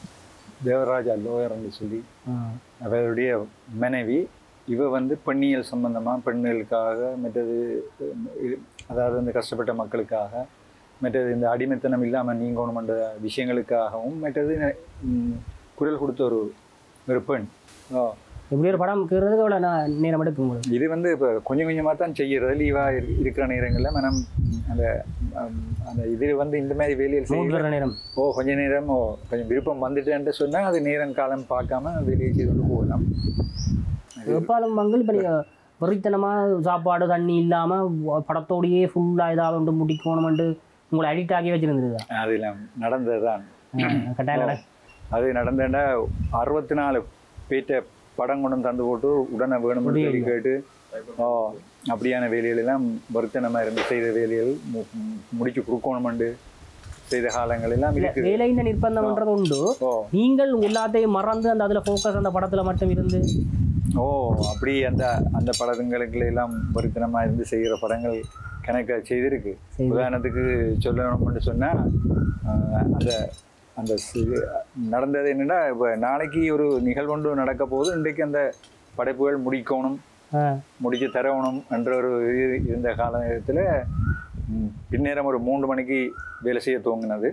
தேவராஜா லோயர்னு சொல்லி அவருடைய மனைவி இவ வந்து பெண்ணியல் சம்பந்தமாக பெண்களுக்காக மற்றது இது- அதாவது இந்த கஷ்டப்பட்ட மக்களுக்காக மற்றது இந்த அடிமைத்தனம் இல்லாமல் நீங்கணுமென்ற விஷயங்களுக்காகவும் மற்றது ம், குரல் கொடுத்த ஒரு ஒரு பெண் ஆ. இப்படி ஒரு படம் கீறதுக்கு எவ்வளோ நான் நேரம் எடுக்கும் உங்களுக்கு இது வந்து இப்போ கொஞ்சம் கொஞ்சமாக தான் செய்கிறது லீவாக இருக்கிற நேரங்களில் மனம் அந்த ம், அந்த இது வந்து இந்த மாதிரி வேலையில் செய்ய மூன்று நேரம் ஓ கொஞ்ச நேரம் ஓ கொஞ்சம் விருப்பம் வந்துட்டேன்ட்டு சொன்னால் அது நேரம் காலம் பார்க்காம வெளியே செய்து கொண்டு போகலாம் எப்பாலும் மங்கள் இப்போ நீங்கள் வெறித்தனமாக சாப்பாடு தண்ணி இல்லாமல் படத்தோடையே ஃபுல்லாக ஏதாவது ஒன்று முடிக்கணுமெண்டு உங்களை அடிக்ட் ஆகி வச்சுருந்துருதா அதெல்லாம் நடந்தது தான் கட்டாயம் நட அது நடந்தேன்டா அறுபத்தி நாலு பேட்ட படம் கொண்டு வந்து தந்து போட்டு உடனே வேணும்னு சொல்லி கேட்டு ஓ அப்படியான வேலைகளெல்லாம் வருத்தனமாக இருந்து செய்த வேலைகள் மு- மு- முடிச்சு கொடுக்கணுமெண்டு செய்த காலங்கள் எல்லாம் இல்லை இருக்குது வேலையின் நிர்பந்தம்ன்றது உண்டு ஓ நீங்கள் எல்லாத்தையும் மறந்து அந்த அதில் ஃபோக்கஸ் அந்த படத்தில் மட்டும் இருந்து ஓ அப்படி அந்த அந்த படங்களுக்கு எல்லாம் வருத்தனமாக இருந்து செய்கிற படங்கள் கணக்க செய்திருக்கு செய்து. உதாரணத்துக்கு சொல்லணும்னு சொன்னால் அந்த அந்த சி- நடந்தது என்னன்னா இப்போ நாளைக்கு ஒரு நிகழ்வொன்று நடக்க போது இன்றைக்கு அந்த படைப்புகள் முடிக்கணும் ஆ. முடிச்சு தரணும் என்ற ஒரு இது இருந்த காலத்தில் பின்னேரம் ஒரு மூன்று மணிக்கு வேலை செய்ய துவங்கினது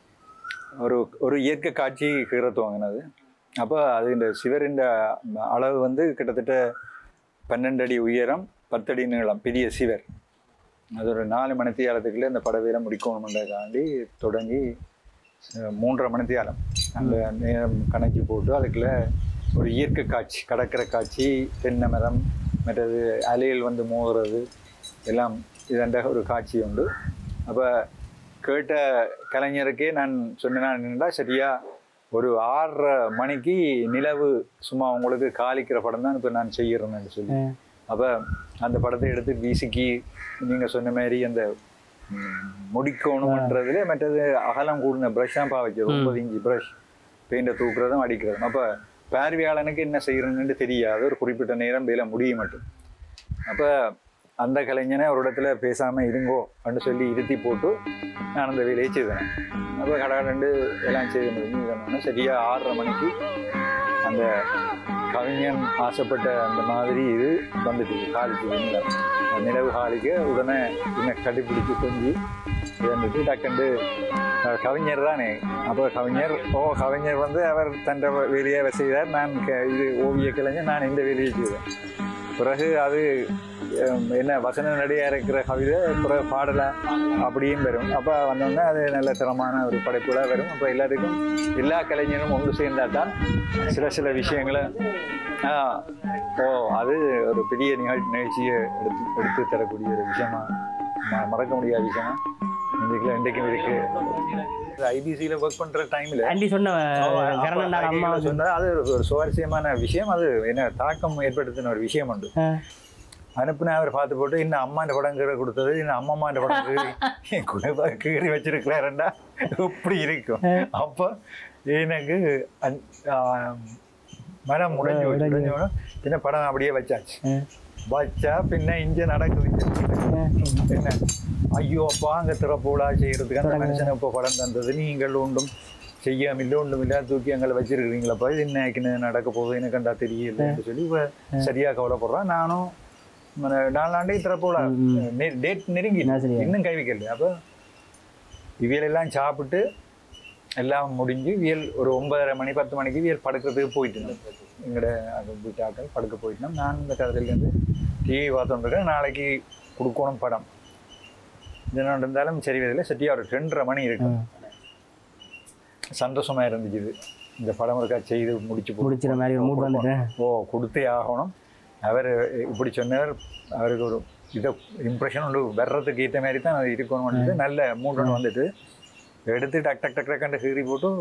ஒரு ஒரு இயற்கை காட்சி கீற துவங்கினது அப்போ அது இந்த சிவரின் அளவு வந்து கிட்டத்தட்ட பன்னெண்டு அடி உயரம் பத்தடி நீளம் பெரிய சிவர் அது ஒரு நாலு மணித்தியாலத்துக்குள்ளே இந்த படவேல முடிக்கணுமென்றதுக்காண்டி தொடங்கி அஹ், மூன்றரை மணித்தியாலம் அந்த நேரம் கணக்கி போட்டு அதுக்குள்ள ஒரு இயற்கை காட்சி கடற்கரை காட்சி தென்னை மரம் மற்றது அலையில் வந்து மோதுறது எல்லாம் இதண்ட ஒரு காட்சி உண்டு அப்போ கேட்ட கலைஞருக்கே நான் சொன்னேன்னா என்னடா சரியா ஒரு ஆறரை மணிக்கு நிலவு சும்மா உங்களுக்கு காலிக்கிற படம் தான் இப்போ நான் செய்கிறேன்னு சொல்லி அப்போ அந்த படத்தை எடுத்து வீசிக்கி நீங்கள் சொன்ன மாதிரி அந்த ம், முடிக்கணுன்றதுல மற்றது அகலம் கூடின ப்ரஷ் தான் பாவிச்சது ஒன்பது இன்ச்சு ப்ரஷ் பெயிண்டை தூக்குறதும் அடிக்கிறதும் அப்போ பார்வையாளனுக்கு என்ன செய்யறதுன்னு தெரியாது ஒரு குறிப்பிட்ட நேரம் வேலை முடிய மட்டும் அப்போ அந்த கலைஞனை ஒரு இடத்துல பேசாமல் இருங்கோ அப்படின்னு சொல்லி இருத்தி போட்டு நான் அந்த வேலையை செய்தேன் அப்போ கடை ரெண்டு எல்லாம் செய்து முடிஞ்சு சரியா ஆறரை மணிக்கு அந்த கவிஞன் ஆசைப்பட்ட அந்த மாதிரி இது வந்துட்டு காலிக்கு நிலம் அந்த நிலவு காலிக்கு உடனே என்ன கட்டிப்பிடிச்சு கொஞ்சி இருந்துட்டு டக்குண்டு அஹ், கவிஞர் தானே அப்போ கவிஞர் ஓ கவிஞர் வந்து அவர் தன் வேலையை அவர் செய்தார் நான் க- இது ஓவிய கலைஞர் நான் இந்த வேலையை செய்தேன் பிறகு அது ஹம், என்ன வசன நடிகா இருக்கிற கவிதை பிறகு பாடலை அப்படியும் வரும் அப்போ வந்தோடனே அது நல்ல தரமான ஒரு படைப்புல வரும் அப்போ எல்லாத்துக்கும் எல்லா கலைஞரும் ஒன்று சேர்ந்தா தான் சில சில விஷயங்களை ஆ, ஓ அது ஒரு பெரிய நிகழ் நிகழ்ச்சியை எடுத்து எடுத்து தரக்கூடிய ஒரு விஷயமா ம- மறக்க முடியாத விஷயமா இன்றைக்கு இன்றைக்கும் இருக்கு ஐபிசியில் ஒர்க் பண்ற டைம்ல ஆண்டி சொன்ன கரணன் அம்மா சொன்னது அது ஒரு- ஒரு சுவாரஸ்யமான விஷயம் அது என்ன தாக்கம் ஏற்படுத்தின ஒரு விஷயம் உண்டு ஆ. அனுப்புன அவர் பார்த்து போட்டு இன்னும் அம்மாண்ட படம் கீழே கொடுத்தது இன்னும் அம்மம்மாண்ட படம் கீறி என் குழந்தை கீறி வச்சிருக்கிறாருண்டா எப்படி இருக்கும் அப்போ எனக்கு அந்- ஆ, மனம் உடைஞ்சு போச்சு. உடைஞ்ச உடனே பின்ன படம் அப்படியே வச்சாச்சு வச்சா பின்ன இங்க நடக்குது என்ன ஐயோ அப்பா அங்க திறப்போலா செய்யறதுக்கு அந்த மனுஷனை இப்போ படம் தந்தது நீங்கள் ஒன்றும் செய்யாம ஒன்றும் இல்லை தூக்கி அங்கே வச்சிருக்கிறீங்களப்பா இது என்ன நடக்க போகுது எனக்கு கண்டா தெரியலன்னு சொல்லி இவ சரியா கவலைப்படுறான் நானும் மன- நாலு நாண்டே திறப்போலா டேட் நெருங்கி என்ன சரியா? இன்னும் கை வைக்கல அப்போ இவியலெல்லாம் சாப்பிட்டு எல்லாம் முடிஞ்சு வியல் ஒரு ஒன்பதரை மணி பத்து மணிக்கு வியல் படுக்கிறதுக்கு போயிட்டு எங்களோட அங்கே வீட்டாக்கள் படுக்க போயிட்டோம் நான் இந்த கதையிலேருந்து டிவி பார்த்துட்டுருக்கேன் நாளைக்கு கொடுக்கணும் படம் என்ன இருந்தாலும் சரி வயதில் சரியா ஒரு ரெண்டரை மணி இருக்கும் சந்தோஷமா இருந்துச்சு இது. இந்த படம் இருக்கா செய்து முடிச்சு போட்டு முடிச்சிற மாதிரி ஒரு மூட் வந்துட்டேன் ஓ கொடுத்தே ஆகணும் அவர் இப்படி சொன்னவர் அவருக்கு ஒரு இதை இம்ப்ரெஷன் ஒன்று வர்றதுக்கு ஏற்ற மாதிரி தான் அது இருக்கணும்னு நல்ல மூட் ஒன்று வந்துட்டு எடுத்து டக் டக் டக் டக்குன்னு கீறி போட்டு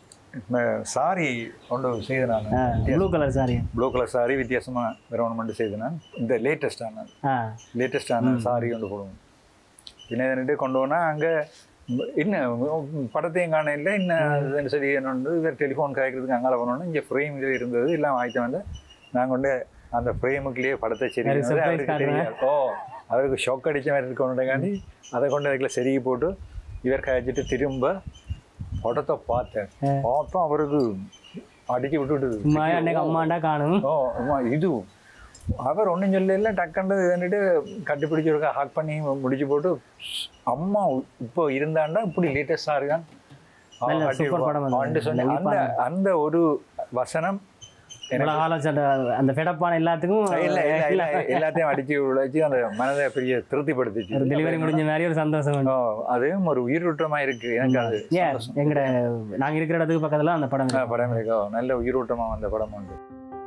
சாரி கொண்டு செய்து நான் blue colour sari blue colour sari வித்தியாசமாக வரணுமெண்ட் செய்து நான் இந்த லேட்டஸ்டான ஆ லேட்டஸ்டான சாரி கொண்டு போடுவோம் பின்ன என்னட்டு கொண்டு போனால் அங்கே இன்னும் படத்தையும் காண இல்லை இன்னும் சரி என்ன இவர் டெலிஃபோன் காய்க்கிறதுக்கு அங்கால போனோன்னா இங்கே ஃப்ரேம் இது இருந்தது எல்லாம் வாங்கிட்டு வந்து நான் கொண்டு அந்த ஃப்ரேமுக்குள்ளேயே படத்தை சரி வேற surprise அவருக்கு காட்டுறேன். தெரியாது ஓ அவருக்கு ஷாக் அடிச்ச மாதிரி இருக்கணுன்றக்காண்டி அதை கொண்டு அதுக்குள்ள செருகி போட்டு இவர் காய்ச்சிட்டு திரும்ப படத்தை பார்த்தேன் பார்த்தா அவருக்கு அடிச்சு விட்டுட்டு சும்மா அன்னைக்கு அம்மாண்டா காணும் ஓ ஆமா இது அவர் ஒன்றும் சொல்லல டக்குன்னு வந்துட்டு கட்டிப்பிடிச்சு ஒரு ஹாக் பண்ணி முடிச்சு போட்டு அம்மா இப்போ இருந்தாண்டா இப்படி லேட்டஸ்டாக இருக்கான் அவன் நல்ல காட்டி super படம் அது. அவன்கிட்ட சொன்ன நல்ல அந்த அந்த ஒரு வசனம் இவ்வளோ காலம் சட்ட அந்த ஃபெடப்பான எல்லாத்துக்கும் இல்ல, இல்ல, இல்ல, எல்லாத்தையும் அடிச்சு உழைச்சி அந்த மனதை பெரிய திருப்திப்படுத்திச்சு ஒரு டெலிவரி முடிஞ்ச மாதிரி ஒரு சந்தோஷம் வந்து. ஓ, அதுவும் ஒரு உயிரூட்டமா இருக்கு எனக்கு அது ஏன் எங்கட நாங்க இருக்கிற இடத்துக்கு பக்கத்துல அந்த படம் ஆ, இருக்கு. படம் இருக்கோ நல்ல உயிரோட்டமா வந்த படம் உண்டு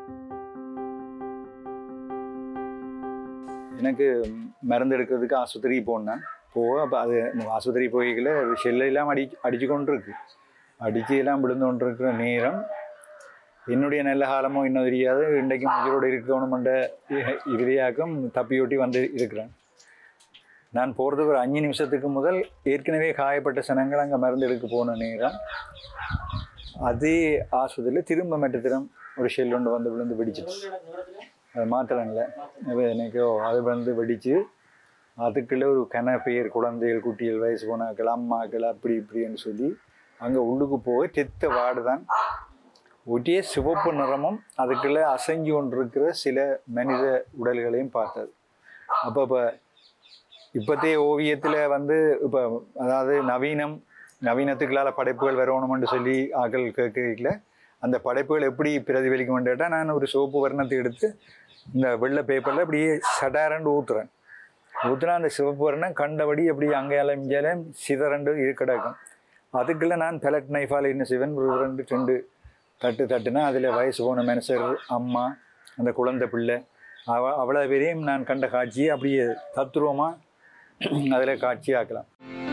எனக்கு மருந்து எடுக்கிறதுக்கு ஆஸ்பத்திரிக்கு போனேன் போக அப்போ அது இந்த ஆஸ்பத்திரி போய்க்கல ஷெல்லாம் அடி அடிச்சு கொண்டு இருக்கு அடிச்சு எல்லாம் விழுந்து கொண்டு இருக்கிற நேரம் என்னுடைய நல்ல காலமோ இன்னும் தெரியாது இன்றைக்கும் உயிரோடு இருக்கணுமென்ற இறுதியாக்கம் தப்பியொட்டி வந்து இருக்கிறேன் நான் போகிறதுக்கு ஒரு அஞ்சு நிமிஷத்துக்கு முதல் ஏற்கனவே காயப்பட்ட சனங்கள் அங்கே மருந்து எடுக்க போன நேரம் அதே ஆஸ்பத்திரியில் திரும்ப மெட்டத்திரம் ஒரு ஷெல் ஒன்று வந்து விழுந்து வெடிச்சிச்சு அது மாத்திரம்ல அப்ப எனக்கு அது வந்து வெடிச்சு அதுக்குள்ள ஒரு கன பேர் குழந்தைகள் குட்டிகள் வயசு போனாக்கள் அம்மாக்கள் அப்படி இப்படின்னு சொல்லி அங்கே உள்ளுக்கு போய் தெத்த வார்டு தான் ஒரே சிவப்பு நிறமும் அதுக்குள்ள அசைஞ்சு கொண்டிருக்கிற சில மனித உடல்களையும் பார்த்தது அப்போ இப்போ இப்போத்தைய ஓவியத்தில் வந்து இப்போ அதாவது நவீனம் நவீனத்துக்குள்ளால படைப்புகள் வரணும்னு சொல்லி ஆக்கள் கேட்கல அந்த படைப்புகள் எப்படி பிரதிபலிக்கும் கேட்டால் நான் ஒரு சோப்பு வர்ணத்தை எடுத்து இந்த வெள்ளை பேப்பரில் அப்படியே சடாரண்டு ஊற்றுறேன் ஊற்றுனா அந்த சிவப்பு வர்ணம் கண்டபடி அப்படி அங்கேயாலும் இங்கேயாலும் சிதறண்டு இரு கிடக்கும் அதுக்குள்ள நான் பெலட் நைஃபால் என்ன செய்வேன் ஒரு ரெண்டு ரெண்டு தட்டு தட்டுனா அதில் வயசு போன மனுஷர் அம்மா அந்த குழந்தை பிள்ளை அவ அவ்வளோ பேரையும் நான் கண்ட காட்சியை அப்படியே தத்துருவமாக அதில் காட்சியாக்கலாம்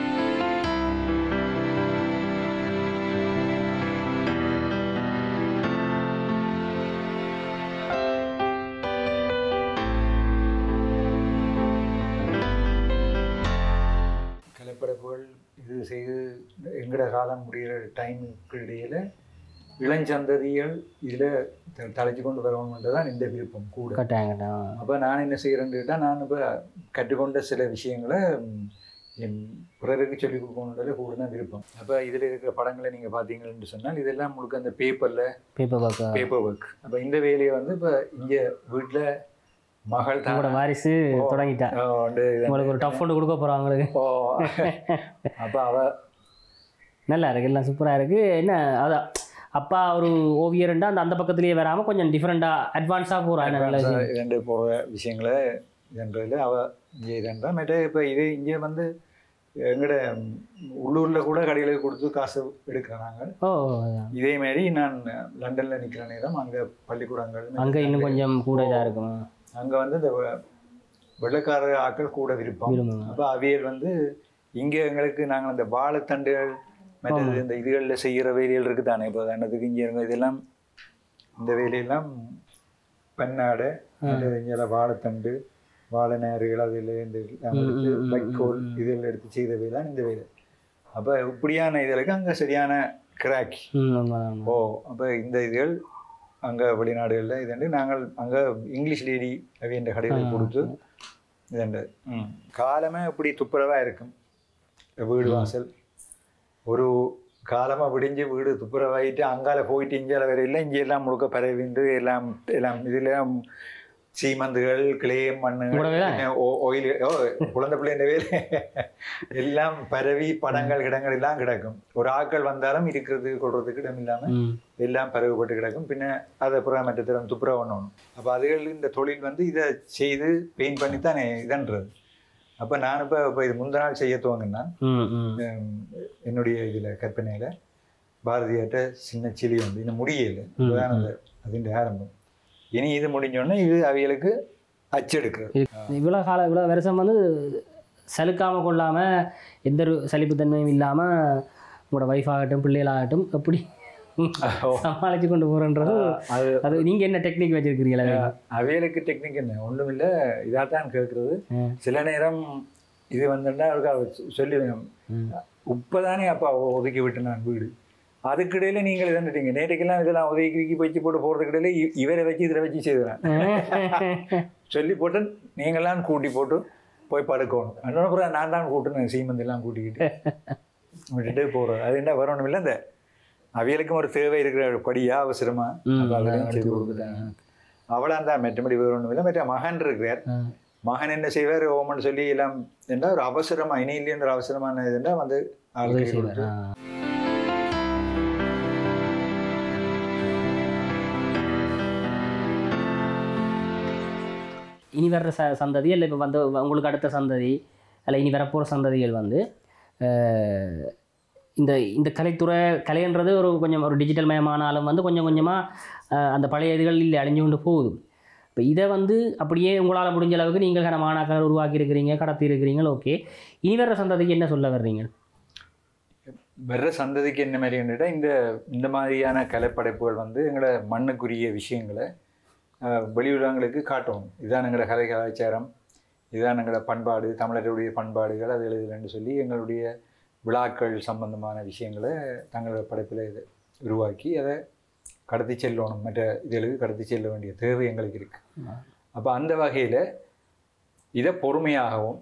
கலைப்படைப்புகள் இது செய்து எங்கட காலம் முடிகிற டைமுக்கு இடையில இளஞ்சந்ததிகள் இதில் தலைச்சு கொண்டு வரணுன்றது தான் இந்த விருப்பம் கூட கட்டாயம் கட்டாயம் அப்போ நான் என்ன செய்கிறேன்னு கேட்டால் நான் இப்போ கற்றுக்கொண்ட சில விஷயங்களை ம், என் பிறருக்கு சொல்லிக் கொடுக்கணுன்றதுல கூட தான் விருப்பம் அப்போ இதில் இருக்கிற படங்களை நீங்கள் பார்த்தீங்கன்னு சொன்னால் இதெல்லாம் முழுக்க அந்த பேப்பரில் பேப்பர் பார்க்க பேப்பர் ஒர்க் அப்போ இந்த வேலையை வந்து இப்போ இங்கே வீட்டில் மகள் உங்களோட தான் வாரிசு தொடங்கிட்டா ஆ, வந்து இது- உங்களுக்கு ஒரு டஃப் ஒன்று கொடுக்க போகிறோம் அவங்களுக்கு ஓ அப்போ அவ நல்லா இருக்கு எல்லாம் சூப்பராக இருக்கு என்ன அதான் அப்பா ஒரு ஓவியர்ண்டா அந்த அந்த பக்கத்துலேயே வராமல் கொஞ்சம் டிஃப்ரெண்ட்டாக அட்வான்ஸாக போகிறான் நல்ல விஷயம் ரெண்டு போகிற விஷயங்களை இதுன்றதுல அவ இங்கே இதுன்றா மேட்டே இப்போ இது இங்கே வந்து எங்கட உள்ளூரில் கூட கடைகளுக்கு கொடுத்து காசு எடுக்கிறோம் நாங்கள் ஓ அதான். இதே மாதிரி நான் லண்டனில் நிற்கிற நேரம் அங்கே பள்ளிக்கூடங்கள் அங்கே இன்னும் கொஞ்சம் கூட இதாக இருக்கும் அங்கே வந்து இந்த வெ- வெள்ளைக்கார ஆட்கள் கூட விருப்பம் விரும்புங்க அப்போ அவியல் வந்து இங்கே எங்களுக்கு நாங்கள் அந்த வாழைத்தண்டுகள் மற்றது இந்த இதுகளில் செய்கிற வேலைகள் இருக்குது தானே இப்போ உதாரணத்துக்கு இங்கே இருங்க இதெல்லாம் இந்த வேலையெல்லாம் பன்னாடை மற்றது இங்கே வாழைத்தண்டு வாழை நேர்கள் அதில் இந்த எல்லாம் எடுத்து வைக்கோல் இதெல்லாம் எடுத்து செய்த வேலை இந்த வேலை அப்போ இப்படியான இதுகளுக்கு அங்கே சரியான கிராக் ம் உண்மைதான் உண்மை. ஓ அப்போ இந்த இதுகள் அங்கே வெளிநாடுகளில் இதுண்டு நாங்கள் அங்கே இங்கிலீஷ் லேடி அப்படின்ற கடைகளை கொடுத்து இதுண்டு ம் காலமே இப்படி துப்புரவாக இருக்கும் வீடு வாசல் ஒரு காலமாக விடிஞ்சு வீடு துப்புரவாயிட்டு அங்கால போயிட்டு இஞ்சால வேற இல்லை இங்கே எல்லாம் முழுக்க பரவிண்டு எல்லாம் எல்லாம் இதெல்லாம் சீமந்துகள் கிளே மண்ணு உங்களோட வேலை? ஆயில் ஓ குழந்தை பிள்ளைன்ற வேலை எல்லாம் பரவி படங்கள் கிடங்கள் எல்லாம் கிடக்கும் ஒரு ஆட்கள் வந்தாலும் இருக்கிறது கொள்றதுக்கு இடம் இல்லாமல் ம் எல்லாம் பரவுபட்டு கிடக்கும் பின்ன அதை அப்புறம் மற்ற திறம் துப்புரவு பண்ணணும் அப்போ அதுகள் இந்த தொழில் வந்து இதை செய்து பெயிண்ட் பண்ணி தானே இதன்றது அப்போ நான் இப்போ இப்போ இது முந்த நாள் செய்ய துவங்கினா ம் ம் என்னுடைய இதில் கற்பனையில் பாரதியார்ட்ட சின்ன சிலி வந்து இன்னும் முடியல இதுதான் அந்த அதிൻ്റെ ஆரம்பம் இனி இது முடிஞ்சோடனே இது அவைகளுக்கு அச்செடுக்கிறது இவ்வளோ கால இவ்வளோ வருஷம் வந்து சலுக்காமல் கொள்ளாமல் எந்த ஒரு சலிப்புத்தன்மையும் இல்லாமல் உங்களோட ஒய்ஃப் ஆகட்டும் பிள்ளைகளாகட்டும் எப்படி சமாளித்து கொண்டு போகிறன்றது அது அது நீங்கள் என்ன டெக்னிக் வச்சிருக்கிறீங்களா அவைகளுக்கு டெக்னிக் என்ன ஒன்றும் இல்லை இதாக தான் கேட்குறது ம். சில நேரம் இது வந்துட்டா அவருக்கு அவ சொ- சொல்லி வேணும் ம். இப்போதானே அப்பா ஒதுக்கி விட்டு நான் வீடு அதுக்கிடையில நீங்கள் இதன்னுட்டீங்க நேற்றுக்கெல்லாம் இதெல்லாம் ஒதுக்கி கிறுக்கி வச்சு போட்டு போகிறதுக்கு இடையில இ- இவரை வச்சு இதில் வச்சு செய்துறேன் சொல்லி போட்டு நீங்களாம் கூட்டி போட்டு போய் படுக்கணும் அதனால அப்புறம் நான் தான் கூட்டுனேன் சீமந்தெல்லாம் கூட்டிக்கிட்டு விட்டுட்டு போகிறது அது என்ன வரணும் இல்லை இந்த அவியலுக்கும் ஒரு தேவை இருக்கிற படியா அவசரமா ம், அப்ப அதெல்லாம் எடுத்து செய்து கொடுக்குறேன் அவளாம் தான் மற்றபடி வேற ஒன்றும் இல்லை மற்ற மகன் இருக்கிறார் ம். மகன் என்ன செய்வார் ஓமன் சொல்லி எல்லாம் என்ன ஒரு அவசரமா இனி இல்லைன்ற அவசரமான இதுன்னா வந்து ஆள் உதவி கை செய்வார் கொடுத்து ஆ. இனி வர்ற ச சந்ததி இல்லை இப்போ வந்து உங்களுக்கு அடுத்த சந்ததி அல்ல இனி வரப்போகிற சந்ததிகள் வந்து அஹ், இந்த இந்த கலைத்துறை கலைன்றது ஒரு கொஞ்சம் ஒரு டிஜிட்டல் மயமானாலும் வந்து கொஞ்சம் கொஞ்சமாக அந்த பழைய இதுகள் இல்லை அழிஞ்சு கொண்டு போகுது இப்போ இதை வந்து அப்படியே உங்களால் முடிஞ்ச அளவுக்கு நீங்கள் கன மாணாக்கர் உருவாக்கி இருக்கிறீங்க கடத்தி இருக்கிறீங்க ஓகே இனி வர்ற சந்ததிக்கு என்ன சொல்ல வர்றீங்க வர்ற சந்ததிக்கு என்ன மாதிரின்னுட்டா இந்த இந்த மாதிரியான கலைப்படைப்புகள் வந்து எங்களை மண்ணுக்குரிய விஷயங்களை அஹ், வெளியுலகங்களுக்கு காட்டணும் இதான் எங்களோட கலை கலாச்சாரம் இதுதான் எங்களோட பண்பாடு தமிழருடைய பண்பாடுகள் அது எழுதுலன்னு சொல்லி எங்களுடைய விழாக்கள் சம்பந்தமான விஷயங்களை தங்களோட படைப்பில் இது உருவாக்கி அதை கடத்தி செல்லணும் மற்ற இதுகளுக்கு கடத்தி செல்ல வேண்டிய தேவை எங்களுக்கு இருக்கு அப்போ அந்த வகையில் இதை பொறுமையாகவும்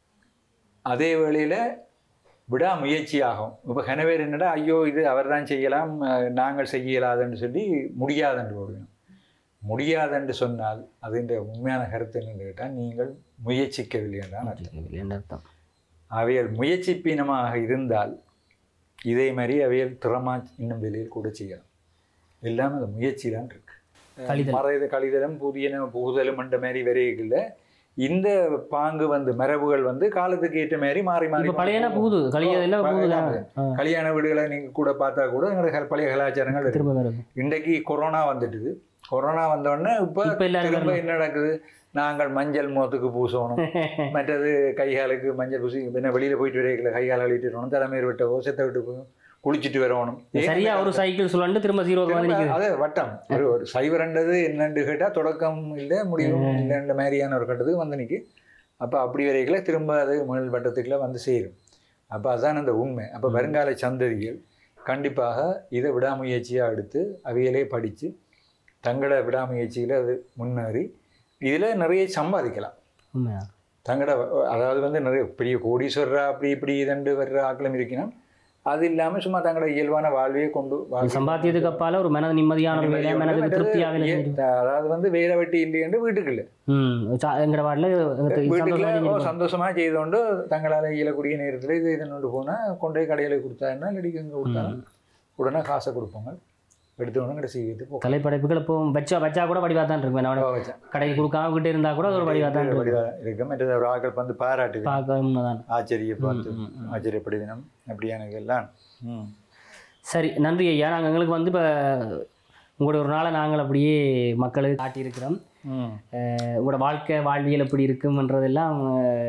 அதே வேளையில் விடாமுயற்சியாகும் இப்போ கனவேர் என்னடா ஐயோ இது அவர் தான் செய்யலாம் அஹ், நாங்கள் செய்ய இயலாதுன்னு சொல்லி முடியாதென்று ஓடுவேன் முடியாதென்று சொன்னால் அதிൻ്റെ உண்மையான கருத்து என்னன்னு கேட்டால் நீங்கள் முயற்சிக்கவில்லை என்றால் அர்த்தம். என்ன அர்த்தம் அவைகள் முயற்சிப்பீனமாக இருந்தால் இதே மாதிரி அவைகள் திறமா இன்னும் வெளியில் கூட செய்யலாம் எல்லாமே அந்த முயற்சி தான் இருக்கு கழிதல். மறைத கழிதலும் புதியன புகுதலும் என்ற மாதிரி வரையில் இந்த பாங்கு வந்து மரபுகள் வந்து காலத்துக்கு ஏற்ற மாதிரி மாறி மாறி இப்போ பழையன போகும். புகுது கழியதெல்லாம் ப- புகுது ஆமா. கல்யாண வீடுகளை நீங்க கூட பார்த்தா கூட எங்களோட கல்- பழைய கலாச்சாரங்கள் இருக்கு திரும்ப வருது இன்றைக்கு கொரோனா வந்துட்டுது கொரோனா வந்த உடனே இப்போ இப்ப எல்லாரும் திரும்ப வரணும். என்ன நடக்குது நாங்கள் மஞ்சள் முகத்துக்கு பூசணும் மற்றது கைகாலுக்கு மஞ்சள் பூசி என்ன வெளியில போயிட்டு வரைக்கல கைகால் அழிட்டு வரணும் தலைமையில் விட்டவோ செத்த விட்டு போய் குளிச்சுட்டு வரணும் ஏன் சரியா ஒரு சைக்கிள் சுழண்டு திரும்ப ஜீரோக்கு வந்து திரும்ப நிக்குது அது வட்டம் ஒரு ஒரு சைவரண்டது என்னன்னு கேட்டால் தொடக்கம் இல்லை முடிவும் இல்லைன்ற மாதிரியான ஒரு கட்டத்துக்கு வந்து நிற்கி அப்போ அப்படி வரைக்கல திரும்ப அது முதல் வட்டத்துக்குள்ள வந்து சேரும் அப்போ அதான் அந்த உண்மை அப்போ வருங்கால சந்ததிகள் கண்டிப்பாக இதை விடாமுயற்சியாக எடுத்து அவையிலே படித்து தங்களோட விடாமுயற்சியில் அது முன்னேறி இதில் நிறைய சம்பாதிக்கலாம் உண்மையா தங்களோட அதாவது வந்து நிறைய பெரிய கோடீஸ்வரரா அப்படி இப்படி இதண்டு வர்ற ஆக்களும் இருக்கணும் அது இல்லாமல் சும்மா தங்களோட இயல்பான வாழ்வையே கொண்டு வாழ்க்கை சம்பாத்தியத்துக்கு அப்பால ஒரு மனது நிம்மதியான ஒரு வேலை மனதுக்கு மற்றது திருப்தியாக வேலை ஏ- செஞ்சு அதாவது வந்து வேலை வெட்டி இல்லையென்று வீட்டுக்கு இல்லை ம் சா- எங்கட வாட்டில் வீட்டுக்குள்ள சந்தோஷமா ஓ, செஞ்சுட்டு சந்தோஷமா செய்தோண்டு தங்களால் இயலக்கூடிய நேரத்தில் இது இதனோடு போனால் கொண்டு போய் கடையில் கொடுத்தாருன்னா இல்லாட்டி இங்கே கொடுத்தா உடனே காசை கொடுப்பாங்க எடுத்து உடனே கடை செய்து போ கலைப்படைப்புகள் இப்போ வச்சா வச்சா கூட வடிவாக தான் இருக்கும் நான் வச்சேன் கடைக்கு கொடுக்காம கிட்டே இருந்தா கூட அது ஒரு வடிவாக தான் இருக்கும் வடிவா இருக்கு மற்றது ஒரு ஆக்கள் வந்து பாராட்டு பார்க்க உண்மைதான் ஆச்சரிய பார்த்து ஆச்சரியப்படுதினம் அப்படியான எல்லாம் ம் சரி நன்றி ஐயா நாங்கள் எங்களுக்கு வந்து இப்போ உங்களோட ஒரு நாளை நாங்கள் அப்படியே மக்களுக்கு காட்டியிருக்கிறோம் ம் அஹ் உங்களோட வாழ்க்கை வாழ்வியல் எப்படி இருக்கும்ன்றதெல்லாம் அஹ்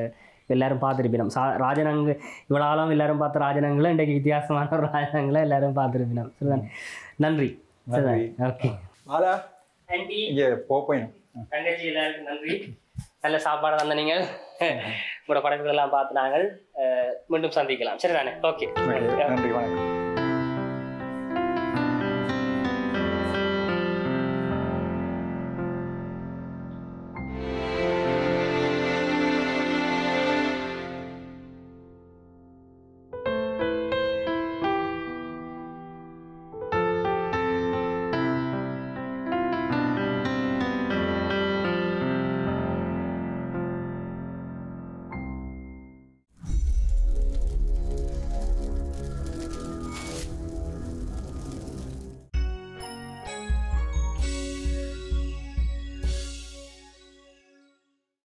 எல்லாரும் பார்த்துருப்பினோம் சா ராஜனங்கு இவ்வளோ ஆளும் எல்லாரும் பார்த்த ராஜனங்களும் இன்றைக்கு வித்தியாசமான ஒரு ராஜனங்களை எல்லாரும் பார்த்துருப்பினோம் சரிதானே நன்றி சரிதானே ஓகே ஆலா நன்றி இங்கே போப்போம் தங்கச்சி எல்லாருக்கும் நன்றி நல்ல சாப்பாடு தந்த நீங்கள் உங்களோட படைப்புகள் எல்லாம் பார்த்து நாங்கள் அஹ், மீண்டும் சந்திக்கலாம் சரிதானே ஓகே நன்றி வணக்கம்